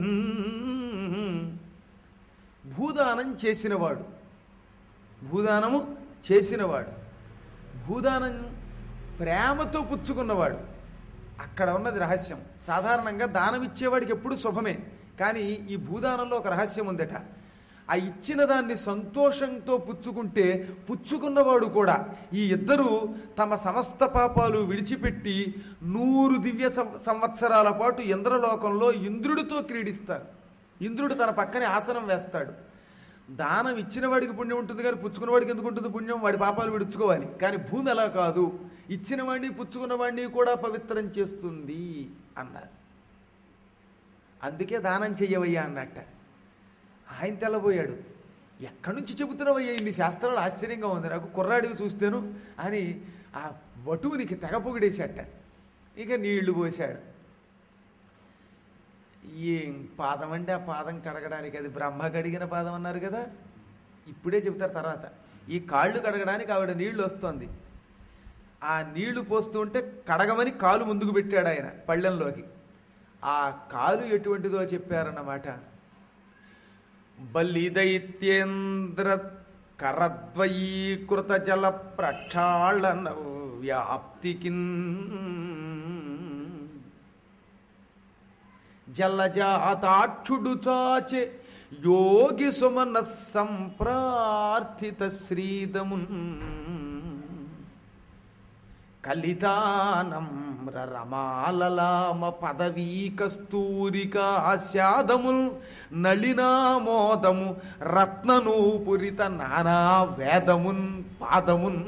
భూదానం చేసినవాడు భూదానము చేసినవాడు భూదానం ప్రేమతో పుచ్చుకున్నవాడు అక్కడ ఉన్నది రహస్యం సాధారణంగా దానం ఇచ్చేవాడికి ఎప్పుడు శుభమే కానీ ఈ భూదానంలో ఒక రహస్యం ఉందట ఆ ఇచ్చిన దాన్ని సంతోషంతో పుచ్చుకుంటే పుచ్చుకున్నవాడు కూడా ఈ ఇద్దరు తమ సమస్త పాపాలు విడిచిపెట్టి నూరు దివ్య సం- సంవత్సరాల పాటు ఇంద్రలోకంలో ఇంద్రుడితో క్రీడిస్తారు ఇంద్రుడు తన పక్కనే ఆసనం వేస్తాడు దానం ఇచ్చిన వాడికి పుణ్యం ఉంటుంది కానీ పుచ్చుకున్న వాడికి ఎందుకు ఉంటుంది పుణ్యం వాడి పాపాలు విడుచుకోవాలి కానీ భూమి అలా కాదు ఇచ్చిన వాడిని పుచ్చుకున్న వాడిని కూడా పవిత్రం చేస్తుంది అన్నారు అందుకే దానం చెయ్యవయ్యా అన్నట్ట ఆయన తెల్లబోయాడు ఎక్కడి నుంచి చెబుతున్నావయ్యా ఇన్ని శాస్త్రాలు ఆశ్చర్యంగా ఉంది నాకు కుర్రాడివి చూస్తేను అని ఆ వటువునికి తెగ పొగిడేశాట ఇక నీళ్లు పోశాడు ఏం పాదం అంటే ఆ పాదం కడగడానికి అది బ్రహ్మ కడిగిన పాదం అన్నారు కదా ఇప్పుడే చెబుతారు తర్వాత ఈ కాళ్ళు కడగడానికి ఆవిడ నీళ్లు వస్తోంది ఆ నీళ్లు పోస్తూ ఉంటే కడగమని కాలు ముందుకు పెట్టాడు ఆయన పళ్ళెంలోకి ఆ కాలు ఎటువంటిదో చెప్పారన్నమాట బలిదైత్యేంద్ర కరద్వయీకృత జల ప్రక్షాళన వ్యాప్తికిన్ జలజాతాక్షుడు చాచే యోగి సుమన సంప్రార్థిత శ్రీదమున్ కలితానమ్ర రమాలలామ పదవీ కస్తూరికాస్యాదముల్ నళినామోదము రత్ననూపురిత నానా వేదమున్ పాదమున్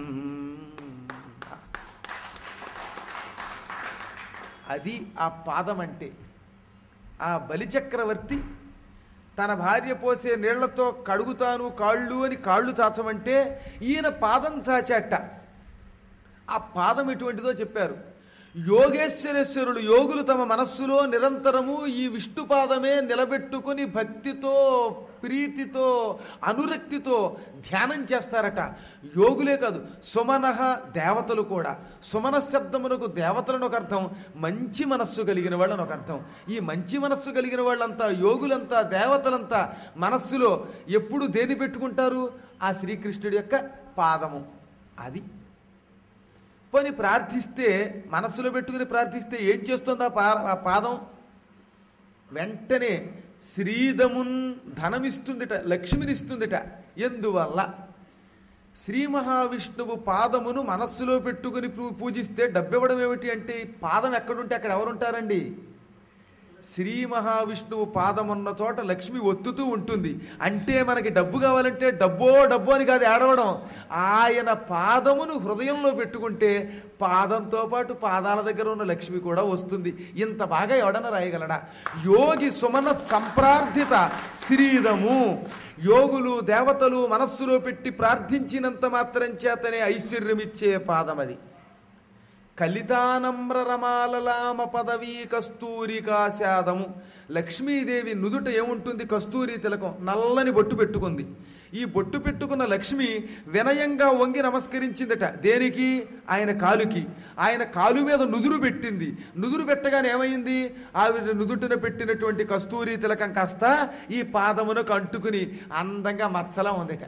అది ఆ పాదం అంటే ఆ బలిచక్రవర్తి తన భార్య పోసే నీళ్లతో కడుగుతాను కాళ్ళు అని కాళ్ళు చాచమంటే ఈయన పాదం చాచాట ఆ పాదం ఎటువంటిదో చెప్పారు యోగేశ్వరేశ్వరులు యోగులు తమ మనస్సులో నిరంతరము ఈ విష్ణు పాదమే నిలబెట్టుకుని భక్తితో ప్రీతితో అనురక్తితో ధ్యానం చేస్తారట యోగులే కాదు సుమనహ దేవతలు కూడా సుమన శబ్దమునకు దేవతలను ఒక అర్థం మంచి మనస్సు కలిగిన వాళ్ళని ఒక అర్థం ఈ మంచి మనస్సు కలిగిన వాళ్ళంతా యోగులంతా దేవతలంతా మనస్సులో ఎప్పుడు దేని పెట్టుకుంటారు ఆ శ్రీకృష్ణుడి యొక్క పాదము అది పోని ప్రార్థిస్తే మనస్సులో పెట్టుకుని ప్రార్థిస్తే ఏం చేస్తుంది ఆ పా ఆ పాదం వెంటనే శ్రీదమున్ ధనమిస్తుందిట లక్ష్మినిస్తుందిట ఎందువల్ల శ్రీ మహావిష్ణువు పాదమును మనస్సులో పెట్టుకుని పూ- పూజిస్తే డబ్బివ్వడం ఏమిటి అంటే ఈ పాదం ఎక్కడుంటే అక్కడ ఎవరుంటారండి శ్రీ మహావిష్ణువు పాదం ఉన్న చోట లక్ష్మి ఒత్తుతూ ఉంటుంది అంటే మనకి డబ్బు కావాలంటే డబ్బో డబ్బో అని కాదు ఏడవడం ఆయన పాదమును హృదయంలో పెట్టుకుంటే పాదంతో పాటు పాదాల దగ్గర ఉన్న లక్ష్మి కూడా వస్తుంది ఇంత బాగా ఎవడన రాయగలడా యోగి సుమన సంప్రార్థిత శ్రీదము యోగులు దేవతలు మనస్సులో పెట్టి ప్రార్థించినంత మాత్రం చేతనే ఐశ్వర్యమిచ్చే పాదం అది కలితానమ్ర రమాలలామ పదవీ కస్తూరికాశాదము లక్ష్మీదేవి నుదుట ఏముంటుంది కస్తూరి తిలకం నల్లని బొట్టు పెట్టుకుంది ఈ బొట్టు పెట్టుకున్న లక్ష్మి వినయంగా వంగి నమస్కరించిందట దేనికి ఆయన కాలుకి ఆయన కాలు మీద నుదురు పెట్టింది నుదురు పెట్టగానే ఏమైంది ఆవిడ నుదుటిన పెట్టినటువంటి కస్తూరి తిలకం కాస్త ఈ పాదమునకు అంటుకుని అందంగా మచ్చలా ఉందిట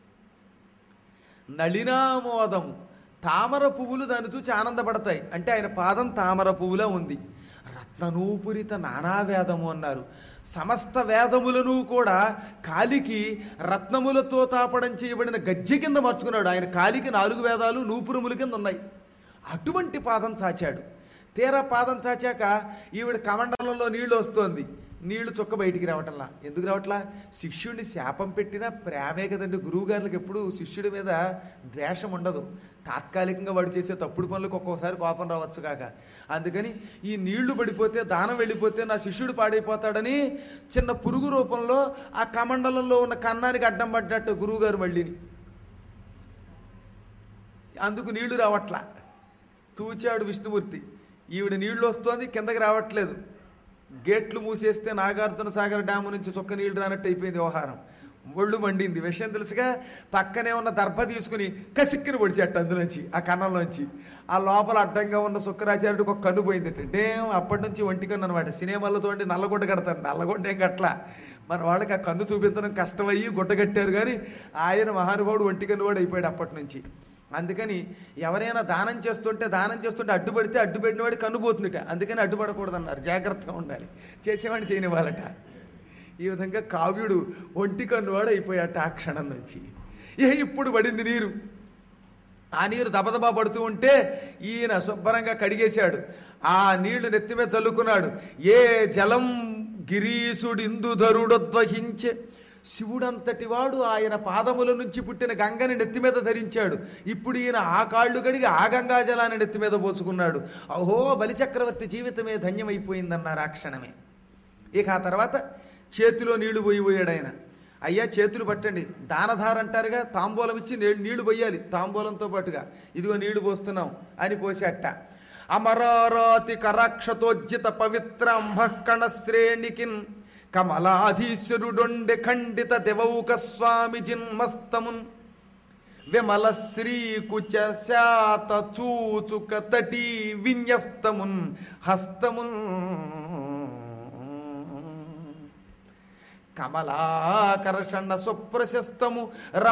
నళినామోదము తామర పువ్వులు దాన్ని చూచి ఆనందపడతాయి అంటే ఆయన పాదం తామర పువ్వులా ఉంది రత్ననూపురిత నానావేదము అన్నారు సమస్త వేదములను కూడా కాలికి రత్నములతో తాపడం చేయబడిన గజ్జె కింద మార్చుకున్నాడు ఆయన కాలికి నాలుగు వేదాలు నూపురముల కింద ఉన్నాయి అటువంటి పాదం చాచాడు తీరా పాదం చాచాక ఈవిడ కమండలంలో నీళ్లు వస్తోంది నీళ్లు చుక్క బయటికి రావటంలా ఎందుకు రావట్లా శిష్యుడిని శాపం పెట్టినా ప్రేమే కదండి గురువుగారులకు ఎప్పుడు శిష్యుడి మీద ద్వేషం ఉండదు తాత్కాలికంగా వాడు చేసే తప్పుడు పనులకు ఒక్కొక్కసారి కోపం రావచ్చు కాక అందుకని ఈ నీళ్లు పడిపోతే దానం వెళ్ళిపోతే నా శిష్యుడు పాడైపోతాడని చిన్న పురుగు రూపంలో ఆ కమండలంలో ఉన్న కన్నానికి అడ్డం పడ్డట్టు గురువుగారు మళ్ళీని అందుకు నీళ్లు రావట్లా చూచాడు విష్ణుమూర్తి ఈవిడ నీళ్లు వస్తోంది కిందకి రావట్లేదు గేట్లు మూసేస్తే నాగార్జున సాగర్ డ్యాము నుంచి చొక్క నీళ్లు రానట్టు అయిపోయింది వ్యవహారం ఒళ్ళు మండింది విషయం తెలుసుగా పక్కనే ఉన్న దర్భ తీసుకుని కసిక్కిన పొడిచేట అందులోంచి ఆ కన్నంలోంచి ఆ లోపల అడ్డంగా ఉన్న శుక్రాచార్యుడికి ఒక కన్ను పోయింది అంటే అప్పటి నుంచి ఒంటి కన్ను అనమాట సినిమాలతో నల్లగొడ్డ కడతారు నల్లగొడ్డ ఏం కట్ల మన వాళ్ళకి ఆ కన్ను చూపించడం కష్టమయ్యి గుడ్డ కట్టారు కానీ ఆయన మహానుభావుడు ఒంటి కన్ను కూడా అయిపోయాడు అప్పటి నుంచి అందుకని ఎవరైనా దానం చేస్తుంటే దానం చేస్తుంటే అడ్డుపడితే అడ్డుపెట్టిన వాడి కన్నుపోతుందిట అందుకని అడ్డుపడకూడదన్నారు జాగ్రత్తగా ఉండాలి చేసేవాడిని చేయనివ్వాలట ఈ విధంగా కావ్యుడు ఒంటి కన్నువాడు అయిపోయాట ఆ క్షణం నుంచి ఏ ఇప్పుడు పడింది నీరు ఆ నీరు దబదబా పడుతూ ఉంటే ఈయన శుభ్రంగా కడిగేశాడు ఆ నీళ్లు నెత్తి మీద చల్లుకున్నాడు ఏ జలం గిరీశుడిందుధరుడొద్వహించే శివుడంతటి వాడు ఆయన పాదముల నుంచి పుట్టిన గంగని నెత్తి మీద ధరించాడు ఇప్పుడు ఈయన ఆ కాళ్ళు కడిగి ఆ గంగా జలాన్ని నెత్తి మీద పోసుకున్నాడు అహో బలిచక్రవర్తి జీవితమే ధన్యమైపోయిందన్నారు ఆ క్షణమే ఇక ఆ తర్వాత చేతిలో నీళ్లు పోయి పోయాడు ఆయన అయ్యా చేతులు పట్టండి దానధార అంటారుగా తాంబూలం ఇచ్చి నీ- నీళ్లు పోయాలి తాంబూలంతో పాటుగా ఇదిగో నీళ్లు పోస్తున్నాం అని పోసేట అమరారాతి కరాక్షతోజ్జిత పవిత్ర అంభకణ శ్రేణికిన్ కమలాధీశ్వరుడొండె ఖండిత దేవౌక స్వామి జిన్మస్తమున్ విమల శ్రీకుచ శాత చూచుక తటీ విన్యస్తమున్ హస్తమున్ కమలాకర్షణ సుప్రశస్తము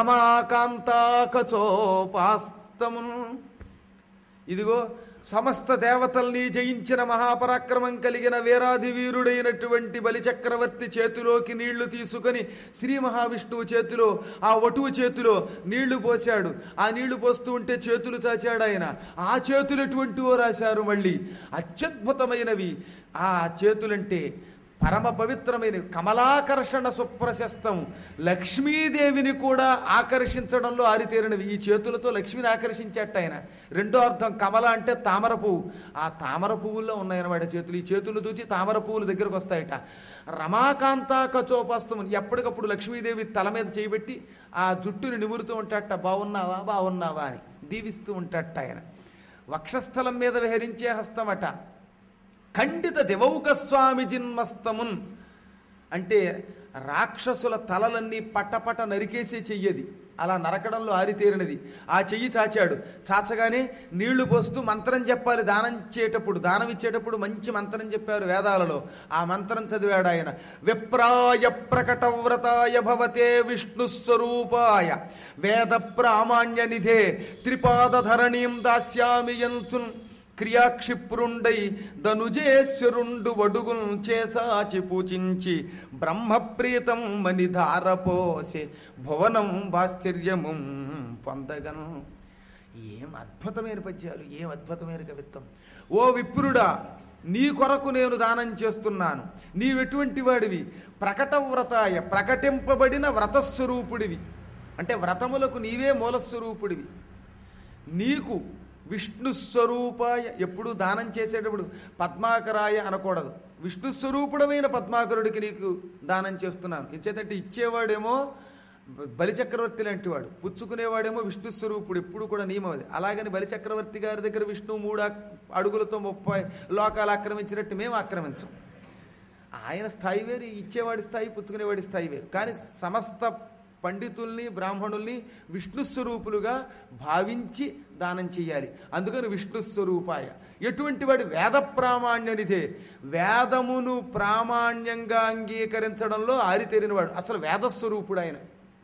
రమాకాంతాకచోపాస్తమున్ ఇదిగో సమస్త దేవతల్ని జయించిన మహాపరాక్రమం కలిగిన వీరాధి వీరుడైనటువంటి బలిచక్రవర్తి చేతిలోకి నీళ్లు తీసుకొని శ్రీ మహావిష్ణువు చేతిలో ఆ వటువు చేతిలో నీళ్లు పోశాడు ఆ నీళ్లు పోస్తూ ఉంటే చేతులు చాచాడు ఆయన ఆ చేతులు ఎటువంటివో రాశారు మళ్ళీ అత్యద్భుతమైనవి ఆ చేతులంటే పరమ పవిత్రమైనవి కమలాకర్షణ సుప్రశస్తం లక్ష్మీదేవిని కూడా ఆకర్షించడంలో ఆరితేరినవి ఈ చేతులతో లక్ష్మిని ఆకర్షించేట ఆయన రెండో అర్థం కమల అంటే తామర పువ్వు ఆ తామర పువ్వుల్లో ఉన్నాయన్నమాట చేతులు ఈ చేతులు చూచి తామర పువ్వుల దగ్గరకు వస్తాయట రమాకాంతాక చోపాస్తం ఎప్పటికప్పుడు లక్ష్మీదేవి తల మీద చేయబెట్టి ఆ జుట్టుని నిమురుతూ ఉంటాట బాగున్నావా బాగున్నావా అని దీవిస్తూ ఉంటాట ఆయన వక్షస్థలం మీద విహరించే హస్తమట ఖండిత దివౌక స్వామి జిన్మస్తమున్ అంటే రాక్షసుల తలలన్నీ పట్టపట నరికేసే చెయ్యది అలా నరకడంలో ఆరితేరినది ఆ చెయ్యి చాచాడు చాచగానే నీళ్లు పోస్తూ మంత్రం చెప్పాలి దానం చేటప్పుడు దానం ఇచ్చేటప్పుడు మంచి మంత్రం చెప్పారు వేదాలలో ఆ మంత్రం చదివాడు ఆయన విప్రాయ ప్రకట వ్రతాయ భవతే విష్ణు స్వరూపాయ వేద ప్రామాణ్య నిధే త్రిపాదధరణీం దాస్యామి యంతున్ క్రియాక్షిప్రుండై ధనుజేశ్వరుండు వడుగున్ చేసాచి పూజించి బ్రహ్మప్రీతం మని ధారపోసే భువనం భాశ్చర్యము పొందగను ఏం అద్భుతమైన పద్యాలు ఏం అద్భుతమైన కవిత్వం ఓ విప్రుడా నీ కొరకు నేను దానం చేస్తున్నాను నీవెటువంటి వాడివి ప్రకట వ్రతాయ ప్రకటింపబడిన వ్రతస్వరూపుడివి అంటే వ్రతములకు నీవే మూలస్వరూపుడివి నీకు విష్ణు స్వరూపాయ ఎప్పుడు దానం చేసేటప్పుడు పద్మాకరాయ అనకూడదు విష్ణు స్వరూపుడమైన పద్మాకరుడికి నీకు దానం చేస్తున్నాను ఇచ్చేదంటే ఇచ్చేవాడేమో బలిచక్రవర్తి లాంటి వాడు పుచ్చుకునేవాడేమో విష్ణు స్వరూపుడు ఎప్పుడు కూడా నియమం అది అలాగని బలిచక్రవర్తి గారి దగ్గర విష్ణు మూడు అక్- అడుగులతో ముప్పై లోకాలు ఆక్రమించినట్టు మేము ఆక్రమించం ఆయన స్థాయి వేరు ఇచ్చేవాడి స్థాయి పుచ్చుకునేవాడి స్థాయి వేరు కానీ సమస్త పండితుల్ని బ్రాహ్మణుల్ని విష్ణు స్వరూపులుగా భావించి దానం చేయాలి అందుకని విష్ణు స్వరూపాయ ఎటువంటి వాడి వేద ప్రామాణ్యనిదే వేదమును ప్రామాణ్యంగా అంగీకరించడంలో ఆరితేరినవాడు అసలు వేదస్వరూపుడు ఆయన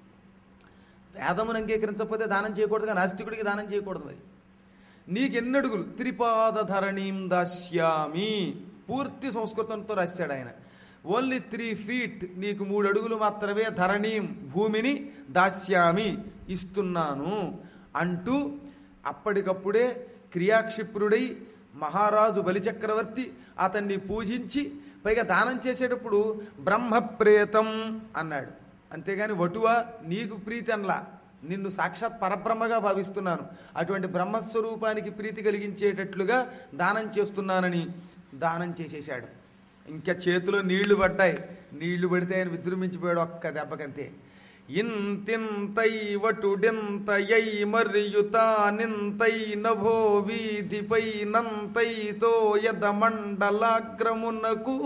వేదమును అంగీకరించకపోతే దానం చేయకూడదుగా నాస్తికుడికి దానం చేయకూడదు మరి నీకు ఎన్నడుగులు త్రిపాద ధరణీం దాస్యామి పూర్తి సంస్కృతంతో రాశాడు ఆయన ఓన్లీ త్రీ ఫీట్ నీకు మూడు అడుగులు మాత్రమే ధరణీం భూమిని దాస్యామి ఇస్తున్నాను అంటూ అప్పటికప్పుడే క్రియాక్షిప్రుడై మహారాజు బలిచక్రవర్తి అతన్ని పూజించి పైగా దానం చేసేటప్పుడు బ్రహ్మప్రేతం అన్నాడు అంతేగాని వటువా నీకు ప్రీతి అనలా నిన్ను సాక్షాత్ పరబ్రహ్మగా భావిస్తున్నాను అటువంటి బ్రహ్మస్వరూపానికి ప్రీతి కలిగించేటట్లుగా దానం చేస్తున్నానని దానం చేసేశాడు ఇంకా చేతిలో నీళ్లు పడ్డాయి నీళ్లు పడితే ఆయన విజృంభించిపోయాడు ఒక్క దెబ్బకంతే ఇంతింతై వటుడెంతయై మరియుతా నింతై నభో వీధిపై నంతైతో యద మండలాగ్రమునకు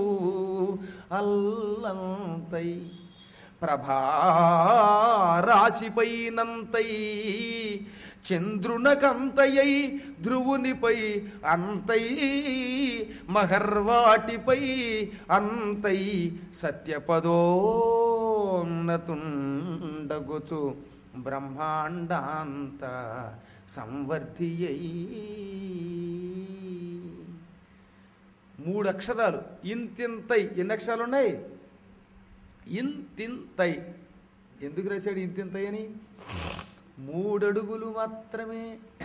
అల్లంతై ప్రభారాశిపై నంతై చంద్రునకంతయై ధ్రువునిపై అంతై మహర్వాటిపై అంతై సత్యపదోన్నతుండగుచు బ్రహ్మాండాంత సంవర్ధియై మూడు అక్షరాలు ఇంతింతై ఎన్ని అక్షరాలు ఉన్నాయి ఇంతింతై ఎందుకు రాశాడు ఇంతింతై అని మూడడుగులు మాత్రమే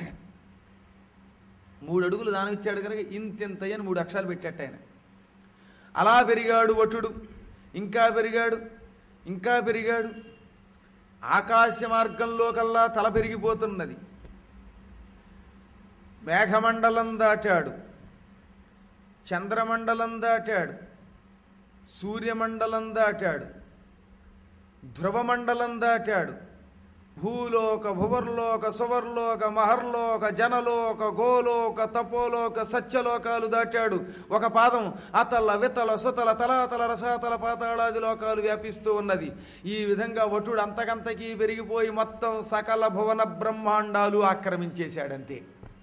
మూడు అడుగులు దానం ఇచ్చాడు కనుక ఇంతింతై అని మూడు అక్షరాలు పెట్టాట ఆయన అలా పెరిగాడు వటుడు ఇంకా పెరిగాడు ఇంకా పెరిగాడు ఆకాశ మార్గంలో కల్లా తల పెరిగిపోతున్నది మేఘమండలం దాటాడు చంద్రమండలం దాటాడు సూర్యమండలం దాటాడు ధ్రువమండలం దాటాడు భూలోక భువర్లోక సువర్లోక మహర్లోక జనలోక గోలోక తపోలోక సత్యలోకాలు దాటాడు ఒక పాదం అతల వితల సుతల తలాతల రసాతల పాతాళాది లోకాలు వ్యాపిస్తూ ఉన్నది ఈ విధంగా వటుడు అంతకంతకీ పెరిగిపోయి మొత్తం సకల భువన బ్రహ్మాండాలు ఆక్రమించేశాడంతే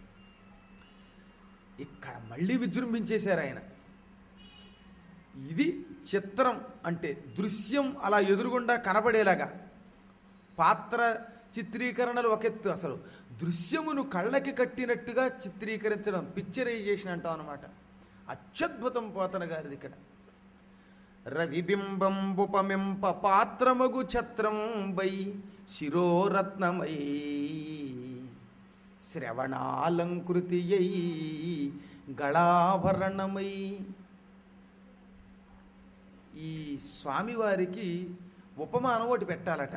ఇక్కడ మళ్ళీ విజృంభించేశారు ఆయన ఇది చిత్రం అంటే దృశ్యం అలా ఎదురుగుండా కనబడేలాగా పాత్ర చిత్రీకరణలు ఒక ఎత్తు అసలు దృశ్యమును కళ్ళకి కట్టినట్టుగా చిత్రీకరించడం పిక్చరైజేషన్ అంటాం అనమాట అత్యద్భుతం పోతన గారిది ఇక్కడ రవిబింబంబుపమింప పాత్రమగు ఛత్రం వై శిరోరత్నమై శ్రవణాలంకృతియై గళాభరణమై ఈ స్వామివారికి ఉపమానం ఒకటి పెట్టాలట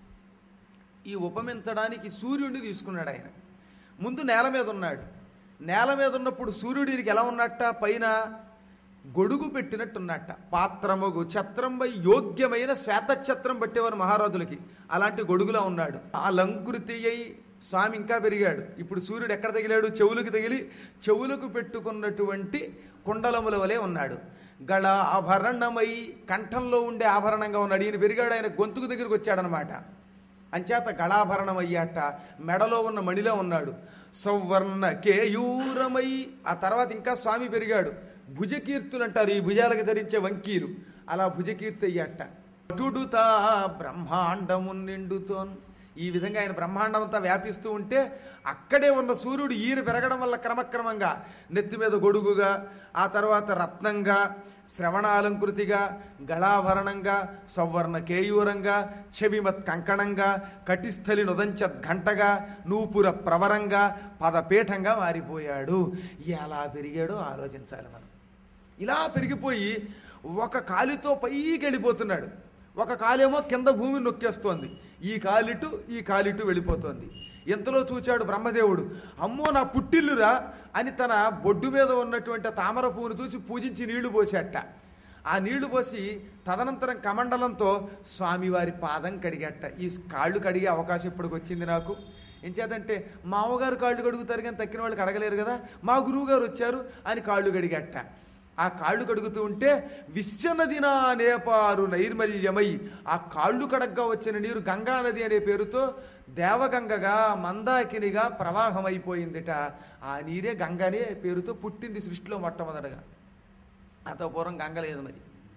ఈ ఉపమించడానికి సూర్యుడిని తీసుకున్నాడు ఆయన ముందు నేల మీద ఉన్నాడు నేల మీద ఉన్నప్పుడు సూర్యుడికి ఎలా ఉన్నట్ట పైన గొడుగు పెట్టినట్టున్నట్ట పాత్రముగు ఛత్రంపై యోగ్యమైన శ్వేతఛత్రం పట్టేవారు మహారాజులకి అలాంటి గొడుగులా ఉన్నాడు ఆ లంకృతి అయి స్వామి ఇంకా పెరిగాడు ఇప్పుడు సూర్యుడు ఎక్కడ తగిలాడు చెవులకు తగిలి చెవులకు పెట్టుకున్నటువంటి కుండలముల వలె ఉన్నాడు గళ ఆభరణమై కంఠంలో ఉండే ఆభరణంగా ఉన్నాడు ఈయన పెరిగాడు ఆయన గొంతుకు దగ్గరికి వచ్చాడనమాట అంచేత గళాభరణం అయ్యాట మెడలో ఉన్న మణిలో ఉన్నాడు సౌవర్ణ కేయూరమై ఆ తర్వాత ఇంకా స్వామి పెరిగాడు భుజకీర్తులు అంటారు ఈ భుజాలకు ధరించే వంకీలు అలా భుజకీర్తి అయ్యాట అటుడుతా బ్రహ్మాండము నిండుతోన్ ఈ విధంగా ఆయన బ్రహ్మాండం అంతా వ్యాపిస్తూ ఉంటే అక్కడే ఉన్న సూర్యుడు ఈయన పెరగడం వల్ల క్రమక్రమంగా నెత్తి మీద గొడుగుగా ఆ తర్వాత రత్నంగా శ్రవణాలంకృతిగా గళాభరణంగా సౌవర్ణ కేయూరంగా చెవిమత్ కంకణంగా కటిస్థలి నుదంచత్ ఘంటగా నూపుర ప్రవరంగా పదపీఠంగా మారిపోయాడు ఎలా పెరిగాడో ఆలోచించాలి మనం ఇలా పెరిగిపోయి ఒక కాలితో పైకి వెళ్ళిపోతున్నాడు ఒక కాలేమో కింద భూమి నొక్కేస్తోంది ఈ కాలిటు ఈ కాలిటు వెళ్ళిపోతోంది ఎంతలో చూచాడు బ్రహ్మదేవుడు అమ్మో నా పుట్టిల్లురా అని తన బొడ్డు మీద ఉన్నటువంటి ఆ తామర పువ్వును చూసి పూజించి నీళ్లు పోసేట ఆ నీళ్లు పోసి తదనంతరం కమండలంతో స్వామివారి పాదం కడిగేట ఈ కాళ్ళు కడిగే అవకాశం ఇప్పటికి వచ్చింది నాకు ఏం చేతంటే మామగారు కాళ్ళు కడుగుతారు కానీ తక్కిన వాళ్ళు కడగలేరు కదా మా గురువు గారు వచ్చారు అని కాళ్ళు కడిగేట ఆ కాళ్ళు కడుగుతూ ఉంటే విశ్వనదినా నేపారు నైర్మల్యమై ఆ కాళ్ళు కడగ్గా వచ్చిన నీరు గంగా నది అనే పేరుతో దేవగంగగా మందాకినిగా ప్రవాహమైపోయిందిట ఆ నీరే గంగ అనే పేరుతో పుట్టింది సృష్టిలో మొట్టమొదటగా అంత పూర్వం గంగ లేదు మరి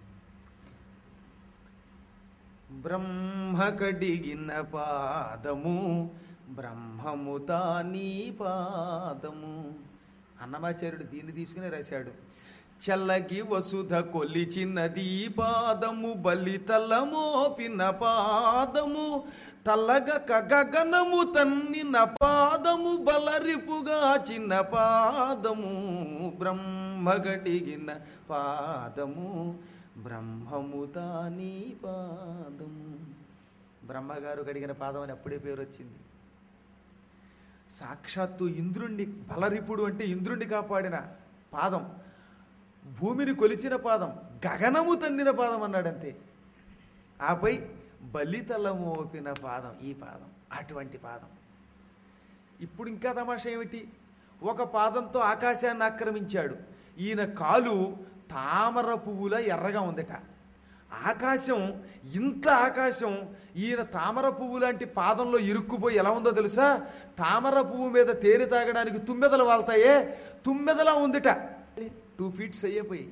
బ్రహ్మ కడిగిన పాదము బ్రహ్మముతా నీ పాదము అన్నమాచార్యుడు దీన్ని తీసుకుని రాశాడు చల్లగి వసుధ కొలిచినది పాదము బలితలమోపిన పాదము తల్లగక గగనము తన్నిన పాదము బలరిపుగా చిన్న పాదము బ్రహ్మగడిగిన పాదము బ్రహ్మము తాని పాదము బ్రహ్మగారు గడిగిన పాదం అని అప్పుడే పేరు వచ్చింది సాక్షాత్తు ఇంద్రుణ్ణి బలరిపుడు అంటే ఇంద్రుణ్ణి కాపాడిన పాదం భూమిని కొలిచిన పాదం గగనము తన్నిన పాదం అన్నాడంతే ఆపై బలితల మోపిన పాదం ఈ పాదం అటువంటి పాదం ఇప్పుడు ఇంకా తమాషా ఏమిటి ఒక పాదంతో ఆకాశాన్ని ఆక్రమించాడు ఈయన కాలు తామర పువ్వుల ఎర్రగా ఉందట ఆకాశం ఇంత ఆకాశం ఈయన తామర పువ్వు లాంటి పాదంలో ఇరుక్కుపోయి ఎలా ఉందో తెలుసా తామర పువ్వు మీద తేనె తాగడానికి తుమ్మెదలు వాళ్తాయే తుమ్మెదలా ఉందిట టూ ఫీట్స్ అయ్యిపోయి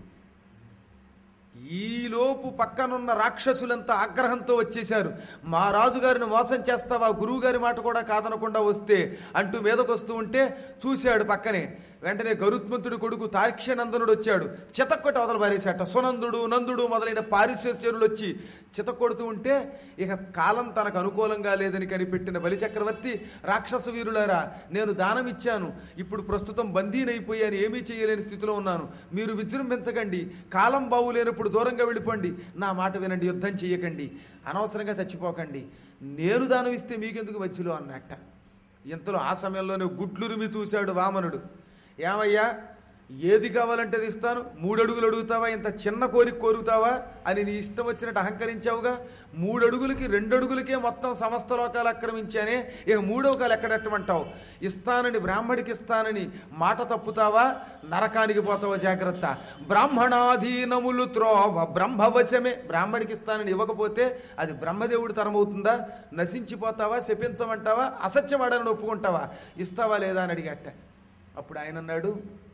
ఈలోపు పక్కనున్న రాక్షసులంతా ఆగ్రహంతో వచ్చేశారు మా రాజుగారిని మోసం చేస్తావా గురువుగారి మాట కూడా కాదనకుండా వస్తే అంటూ మీదకొస్తూ ఉంటే చూశాడు పక్కనే వెంటనే గరుత్మంతుడి కొడుకు తార్క్ష్యనందనుడు వచ్చాడు చితక్కొట్టి అవతల పారేశాట సునందుడు నందుడు మొదలైన పారిశ్వరులు వచ్చి చితక్కొడుతూ ఉంటే ఇక కాలం తనకు అనుకూలంగా లేదని కనిపెట్టిన బలిచక్రవర్తి రాక్షస వీరులారా నేను దానం ఇచ్చాను ఇప్పుడు ప్రస్తుతం బందీనైపోయాను ఏమీ చేయలేని స్థితిలో ఉన్నాను మీరు విజృంభించకండి కాలం బావులేనప్పుడు దూరంగా వెళ్ళిపోండి నా మాట వినండి యుద్ధం చేయకండి అనవసరంగా చచ్చిపోకండి నేను దానం ఇస్తే మీకెందుకు మధ్యలో అన్నట్ట ఇంతలో ఆ సమయంలోనే గుడ్లురిమి చూశాడు వామనుడు ఏమయ్యా ఏది కావాలంటే అది ఇస్తాను మూడు అడుగులు అడుగుతావా ఇంత చిన్న కోరిక కోరుతావా అని నీ ఇష్టం వచ్చినట్టు అహంకరించావుగా మూడు అడుగులకి రెండు అడుగులకే మొత్తం సమస్త లోకాలు ఆక్రమించానే ఇక మూడవ కాలు ఎక్కడెట్టమంటావు ఇస్తానని బ్రాహ్మడికి ఇస్తానని మాట తప్పుతావా నరకానికి పోతావా జాగ్రత్త బ్రాహ్మణాధీనములు త్రోవ బ్రహ్మవశమే బ్రాహ్మడికి ఇస్తానని ఇవ్వకపోతే అది బ్రహ్మదేవుడి తరమవుతుందా నశించిపోతావా శపించమంటావా అసత్యమాడని ఒప్పుకుంటావా ఇస్తావా లేదా అని అడిగట అప్పుడు ఆయన అన్నాడు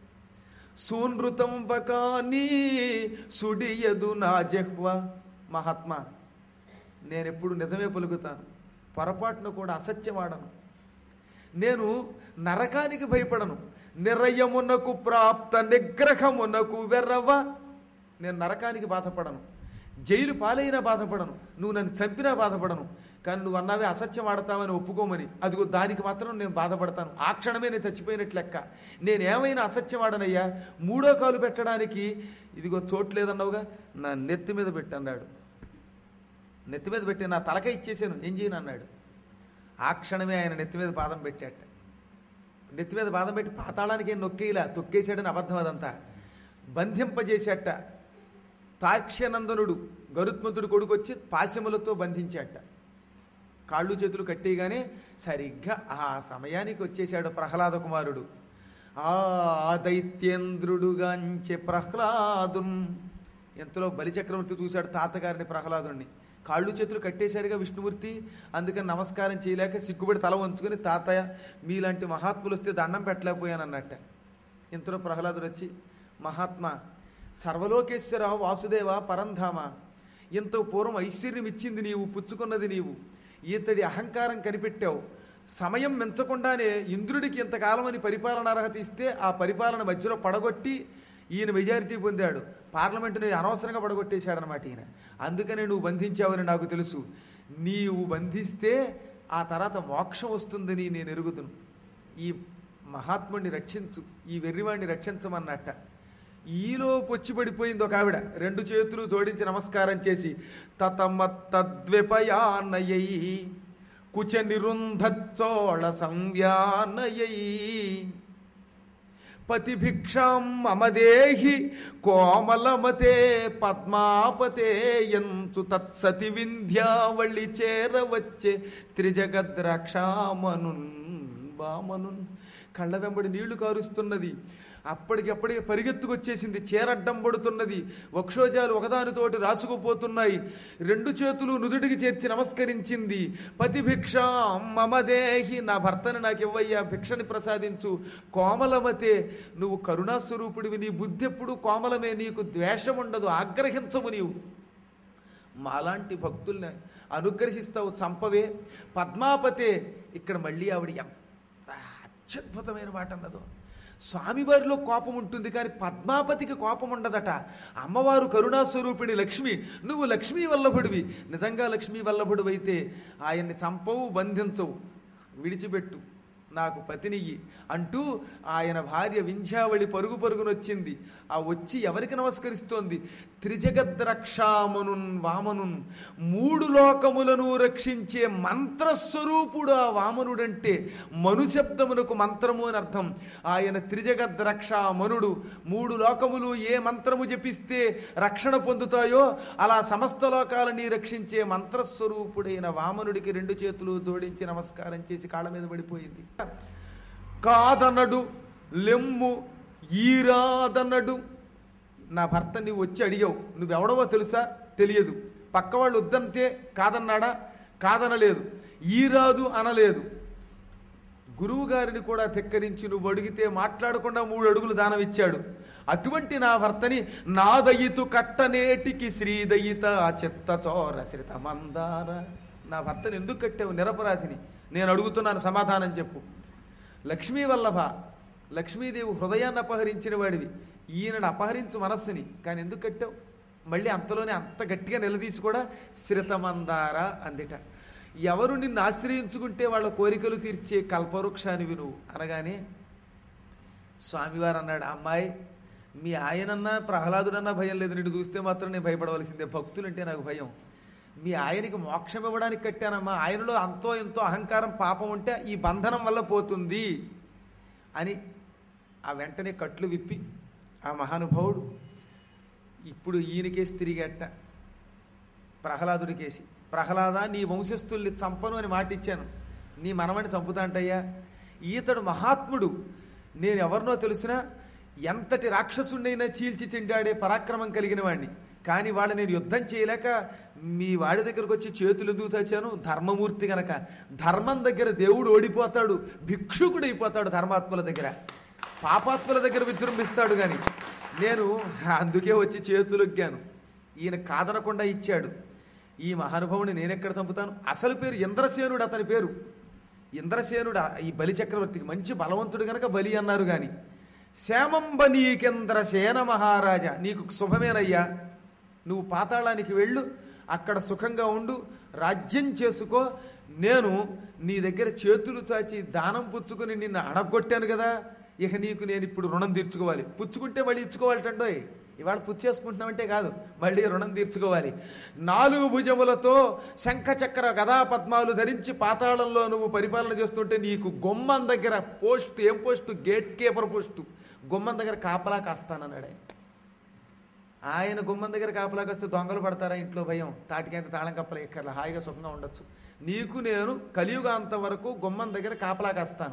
సూనృతం బకానీ సుడియదు నా జహ్వ మహాత్మా నేను ఎప్పుడు నిజమే పలుకుతాను పొరపాటును కూడా అసత్యమాడను నేను నరకానికి భయపడను నిరయమునకు ప్రాప్త నిగ్రహమునకు వెర్రవ నేను నరకానికి బాధపడను జైలు పాలైనా బాధపడను నువ్వు నన్ను చంపినా బాధపడను కానీ నువ్వు అన్నావే అసత్యం ఆడతావని ఒప్పుకోమని అదిగో దానికి మాత్రం నేను బాధపడతాను ఆ క్షణమే నేను చచ్చిపోయినట్లు లెక్క నేను ఏమైనా అసత్యం ఆడనయ్యా మూడో కాలు పెట్టడానికి ఇదిగో చోటు లేదన్నావుగా నా నెత్తి మీద పెట్టన్నాడు నెత్తి మీద పెట్టి నా తలక ఇచ్చేసాను ఏం చేయను అన్నాడు ఆ క్షణమే ఆయన నెత్తి మీద పాదం పెట్టాట నెత్తి మీద పాదం పెట్టి పాతాళానికి ఏం నొక్కేలా తొక్కేసాడని అబద్ధం అదంతా బంధింపజేసేట తార్క్ష్యనందనుడు గరుత్మంతుడు కొడుకు వచ్చి పాశములతో బంధించాట కాళ్ళు చేతులు కట్టేయగానే సరిగ్గా ఆ సమయానికి వచ్చేసాడు ప్రహ్లాద కుమారుడు ఆ దైత్యేంద్రుడుగాంచె ప్రహ్లాదున్ ఎంతలో బలిచక్రవర్తి చూశాడు తాతగారిని ప్రహ్లాదుని కాళ్ళు చేతులు కట్టేశారుగా విష్ణుమూర్తి అందుకని నమస్కారం చేయలేక సిగ్గుపడి తల వంచుకొని తాతయ్య మీలాంటి మహాత్ములు వస్తే దండం పెట్టలేకపోయాను అన్నట్ట ఇంతలో ప్రహ్లాదుడు వచ్చి మహాత్మా సర్వలోకేశ్వర వాసుదేవ పరంధామ ఎంతో పూర్వం ఐశ్వర్యం ఇచ్చింది నీవు పుచ్చుకున్నది నీవు ఇతడి అహంకారం కనిపెట్టావు సమయం మెంచకుండానే ఇంద్రుడికి ఇంతకాలం అని పరిపాలన అర్హత ఇస్తే ఆ పరిపాలన మధ్యలో పడగొట్టి ఈయన మెజారిటీ పొందాడు పార్లమెంటుని అనవసరంగా పడగొట్టేశాడనమాట ఈయన అందుకనే నువ్వు బంధించావని నాకు తెలుసు నీవు బంధిస్తే ఆ తర్వాత మోక్షం వస్తుందని నేను ఎరుగుతును ఈ మహాత్ముడిని రక్షించు ఈ వెర్రివాడిని రక్షించమన్నట్ట ఈలోపు వచ్చి పడిపోయింది ఒక ఆవిడ రెండు చేతులు జోడించి నమస్కారం చేసి తతమత్తద్విపయానయై కుచ నిరుంధచ్చోళ సంవ్యానయై పతిభిక్షాం మమదేహి కోమలమతే పద్మాపతే ఎంచు తత్సతి వింధ్యావళి చేరవచ్చే త్రిజగద్రక్షామనున్ బామనున్ కళ్ళ వెంబడి నీళ్లు కారుస్తున్నది అప్పటికప్పటికి పరిగెత్తుకొచ్చేసింది చేరడ్డం పడుతున్నది వక్షోజాలు ఒకదానితోటి రాసుకుపోతున్నాయి రెండు చేతులు నుదుటికి చేర్చి నమస్కరించింది పతి భిక్ష మమదేహి నా భర్తని నాకు ఇవ్వయ్యా భిక్షని ప్రసాదించు కోమలమతే నువ్వు కరుణాస్వరూపుడివి నీ బుద్ధి ఎప్పుడు కోమలమే నీకు ద్వేషం ఉండదు ఆగ్రహించవు నీవు మాలాంటి భక్తుల్ని అనుగ్రహిస్తావు చంపవే పద్మాపతే ఇక్కడ మళ్ళీ ఆవిడ ఎంత అత్యద్భుతమైన మాట అన్నదో స్వామివారిలో కోపం ఉంటుంది కానీ పద్మాపతికి కోపం ఉండదట అమ్మవారు కరుణాస్వరూపిణి లక్ష్మి నువ్వు లక్ష్మీ వల్లభుడివి నిజంగా లక్ష్మీ వల్లభుడు అయితే ఆయన్ని చంపవు బంధించవు విడిచిపెట్టు నాకు పతినియ్యి అంటూ ఆయన భార్య వింధ్యావళి పరుగు పరుగునొచ్చింది ఆ వచ్చి ఎవరికి నమస్కరిస్తోంది త్రిజగద్రక్షామనున్ వామనున్ మూడు లోకములను రక్షించే మంత్రస్వరూపుడు ఆ వామనుడంటే మనుశబ్దమునకు మంత్రము అని అర్థం ఆయన త్రిజగద్రక్షామనుడు మూడు లోకములు ఏ మంత్రము జపిస్తే రక్షణ పొందుతాయో అలా సమస్త లోకాలని రక్షించే మంత్రస్వరూపుడైన వామనుడికి రెండు చేతులు జోడించి నమస్కారం చేసి కాళ్ళ మీద పడిపోయింది కాదనడు లెమ్ము ఈరాదనడు నా భర్త నీవు వచ్చి అడిగావు నువ్వెవడవో తెలుసా తెలియదు పక్క వాళ్ళు వద్దంటే కాదన్నాడా కాదనలేదు ఈరాదు అనలేదు గురువు గారిని కూడా తెక్కరించి నువ్వు అడిగితే మాట్లాడకుండా మూడు అడుగులు దానం ఇచ్చాడు అటువంటి నా భర్తని నా దయితు కట్టనేటికి శ్రీదయిత చెత్త చోర శ్రిత మందార నా భర్తని ఎందుకు కట్టావు నిరపరాధిని నేను అడుగుతున్నాను సమాధానం చెప్పు లక్ష్మీ వల్లభ లక్ష్మీదేవి హృదయాన్ని అపహరించిన వాడివి ఈయనను అపహరించు మనస్సుని కానీ ఎందుకు కట్టావు మళ్ళీ అంతలోనే అంత గట్టిగా నిలదీసి కూడా శ్రితమందార అందిట ఎవరు నిన్ను ఆశ్రయించుకుంటే వాళ్ళ కోరికలు తీర్చే కల్పవృక్షానివి నువ్వు అనగానే స్వామివారు అన్నాడు అమ్మాయి మీ ఆయనన్నా ప్రహ్లాదుడన్నా భయం లేదు నిన్ను చూస్తే మాత్రం నేను భయపడవలసిందే భక్తులంటే నాకు భయం మీ ఆయనకి మోక్షం ఇవ్వడానికి కట్టానమ్మా ఆయనలో అంతో ఎంతో అహంకారం పాపం ఉంటే ఈ బంధనం వల్ల పోతుంది అని ఆ వెంటనే కట్లు విప్పి ఆ మహానుభావుడు ఇప్పుడు ఈయనకేసి తిరిగేట ప్రహ్లాదుడికేసి ప్రహ్లాద నీ వంశస్థుల్ని చంపను అని మాట ఇచ్చాను నీ మనవని చంపుతాంటయ్యా ఈతడు మహాత్ముడు నేను ఎవరినో తెలిసినా ఎంతటి రాక్షసుండైనా చీల్చి చెండాడే పరాక్రమం కలిగిన వాడిని కానీ వాడు నేను యుద్ధం చేయలేక మీ వాడి దగ్గరకు వచ్చి చేతులు ఎందుకు తెచ్చాను ధర్మమూర్తి గనక ధర్మం దగ్గర దేవుడు ఓడిపోతాడు భిక్షుకుడు అయిపోతాడు ధర్మాత్ముల దగ్గర పాపాత్ముల దగ్గర విజృంభిస్తాడు కానీ నేను అందుకే వచ్చి చేతులు ఎగ్గాను ఈయన కాదనకుండా ఇచ్చాడు ఈ మహానుభావుని నేనెక్కడ చంపుతాను అసలు పేరు ఇంద్రసేనుడు అతని పేరు ఇంద్రసేనుడు ఆ- ఈ బలి చక్రవర్తికి మంచి బలవంతుడు గనక బలి అన్నారు గాని శ్యామంబ నీకేంద్రసేన మహారాజా నీకు శుభమేనయ్యా నువ్వు పాతాళానికి వెళ్ళు అక్కడ సుఖంగా ఉండు రాజ్యం చేసుకో నేను నీ దగ్గర చేతులు చాచి దానం పుచ్చుకుని నిన్ను అడగొట్టాను కదా ఇక నీకు నేను ఇప్పుడు రుణం తీర్చుకోవాలి పుచ్చుకుంటే మళ్ళీ ఇచ్చుకోవాలటండోయ్ ఇవాళ పుచ్చేసుకుంటున్నామంటే కాదు మళ్ళీ రుణం తీర్చుకోవాలి నాలుగు భుజములతో శంఖ చక్ర గదా పద్మాలు ధరించి పాతాళంలో నువ్వు పరిపాలన చేస్తుంటే నీకు గుమ్మం దగ్గర పోస్ట్ ఏం పోస్టు గేట్ కీపర్ పోస్టు గుమ్మం దగ్గర కాపలా కాస్తానన్నాడు ఆయన. ఆయన గుమ్మం దగ్గర కాపలాకి వస్తే దొంగలు పడతారా ఇంట్లో భయం తాటికైతే తాళం కప్పలు ఎక్కర్లా హాయిగా సుఖంగా ఉండొచ్చు నీకు నేను కలియుగాంత వరకు గుమ్మం దగ్గర కాపలా కాస్తాను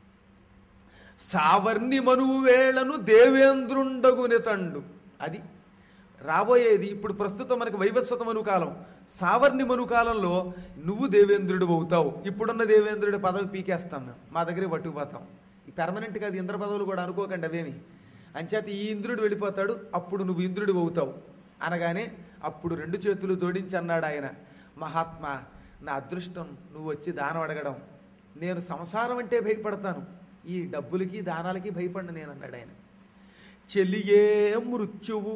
సావర్ణి మనువు వేళను దేవేంద్రుండగునితండు అది రాబోయేది ఇప్పుడు ప్రస్తుతం మనకి వైవస్వత మను కాలం సావర్ణి మను కాలంలో నువ్వు దేవేంద్రుడు అవుతావు ఇప్పుడున్న దేవేంద్రుడి పదవి పీకేస్తాం మేము మా దగ్గరే పట్టుకుపోతాం ఈ పెర్మనెంట్ కాదు ఇంద్ర పదవులు కూడా అనుకోకండి అవేమి అంచేత ఈ ఇంద్రుడు వెళ్ళిపోతాడు అప్పుడు నువ్వు ఇంద్రుడు అవుతావు అనగానే అప్పుడు రెండు చేతులు జోడించి అన్నాడు ఆయన మహాత్మా నా అదృష్టం నువ్వు వచ్చి దానం అడగడం నేను సంసారం అంటే భయపడతాను ఈ డబ్బులకి దానాలకి భయపడిన నేను అన్నాడు ఆయన చెలియే మృత్యువు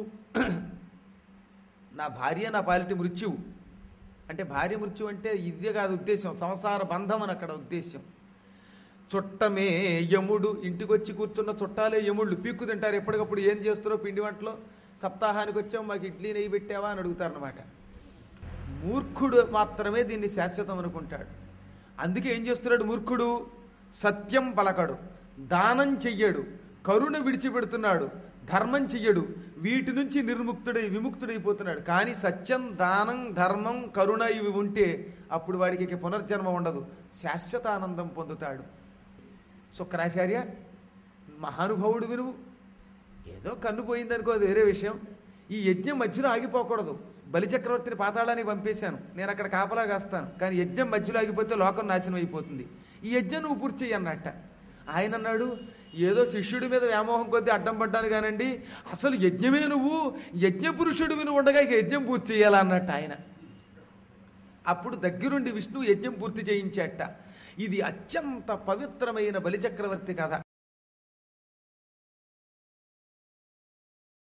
నా భార్య నా పాలిటి మృత్యువు అంటే భార్య మృత్యు అంటే ఇదే కాదు ఉద్దేశం సంసార బంధం అని అక్కడ ఉద్దేశం చుట్టమే యముడు ఇంటికి వచ్చి కూర్చున్న చుట్టాలే యముళ్ళు పీక్కు తింటారు ఎప్పటికప్పుడు ఏం చేస్తారో పిండి వంటలో సప్తాహానికి వచ్చాం మాకు ఇడ్లీ నెయ్యి పెట్టావా అని అడుగుతారనమాట మూర్ఖుడు మాత్రమే దీన్ని శాశ్వతం అనుకుంటాడు అందుకే ఏం చేస్తున్నాడు మూర్ఖుడు సత్యం పలకడు దానం చెయ్యడు కరుణ విడిచిపెడుతున్నాడు ధర్మం చెయ్యడు వీటి నుంచి నిర్ముక్తుడై విముక్తుడైపోతున్నాడు కానీ సత్యం దానం ధర్మం కరుణ ఇవి ఉంటే అప్పుడు వాడికి ఇక పునర్జన్మ ఉండదు శాశ్వత ఆనందం పొందుతాడు శుక్రాచార్య మహానుభావుడు వినువు ఏదో కన్ను పోయిందనుకో అది వేరే విషయం ఈ యజ్ఞం మధ్యలో ఆగిపోకూడదు బలిచక్రవర్తిని పాతాళానికి పంపేశాను నేను అక్కడ కాపలా కాస్తాను కానీ యజ్ఞం మధ్యలో ఆగిపోతే లోకం నాశనం అయిపోతుంది ఈ యజ్ఞం నువ్వు పూర్తి చెయ్యి అన్నట్ట ఆయన అన్నాడు ఏదో శిష్యుడి మీద వ్యామోహం కొద్దీ అడ్డం పడ్డాను కానండి అసలు యజ్ఞమే నువ్వు యజ్ఞ పురుషుడు విను ఉండగా ఇక యజ్ఞం పూర్తి చేయాలా అన్నట్టు ఆయన అప్పుడు దగ్గరుండి విష్ణువు యజ్ఞం పూర్తి చేయించేట ఇది అత్యంత పవిత్రమైన బలిచక్రవర్తి కథ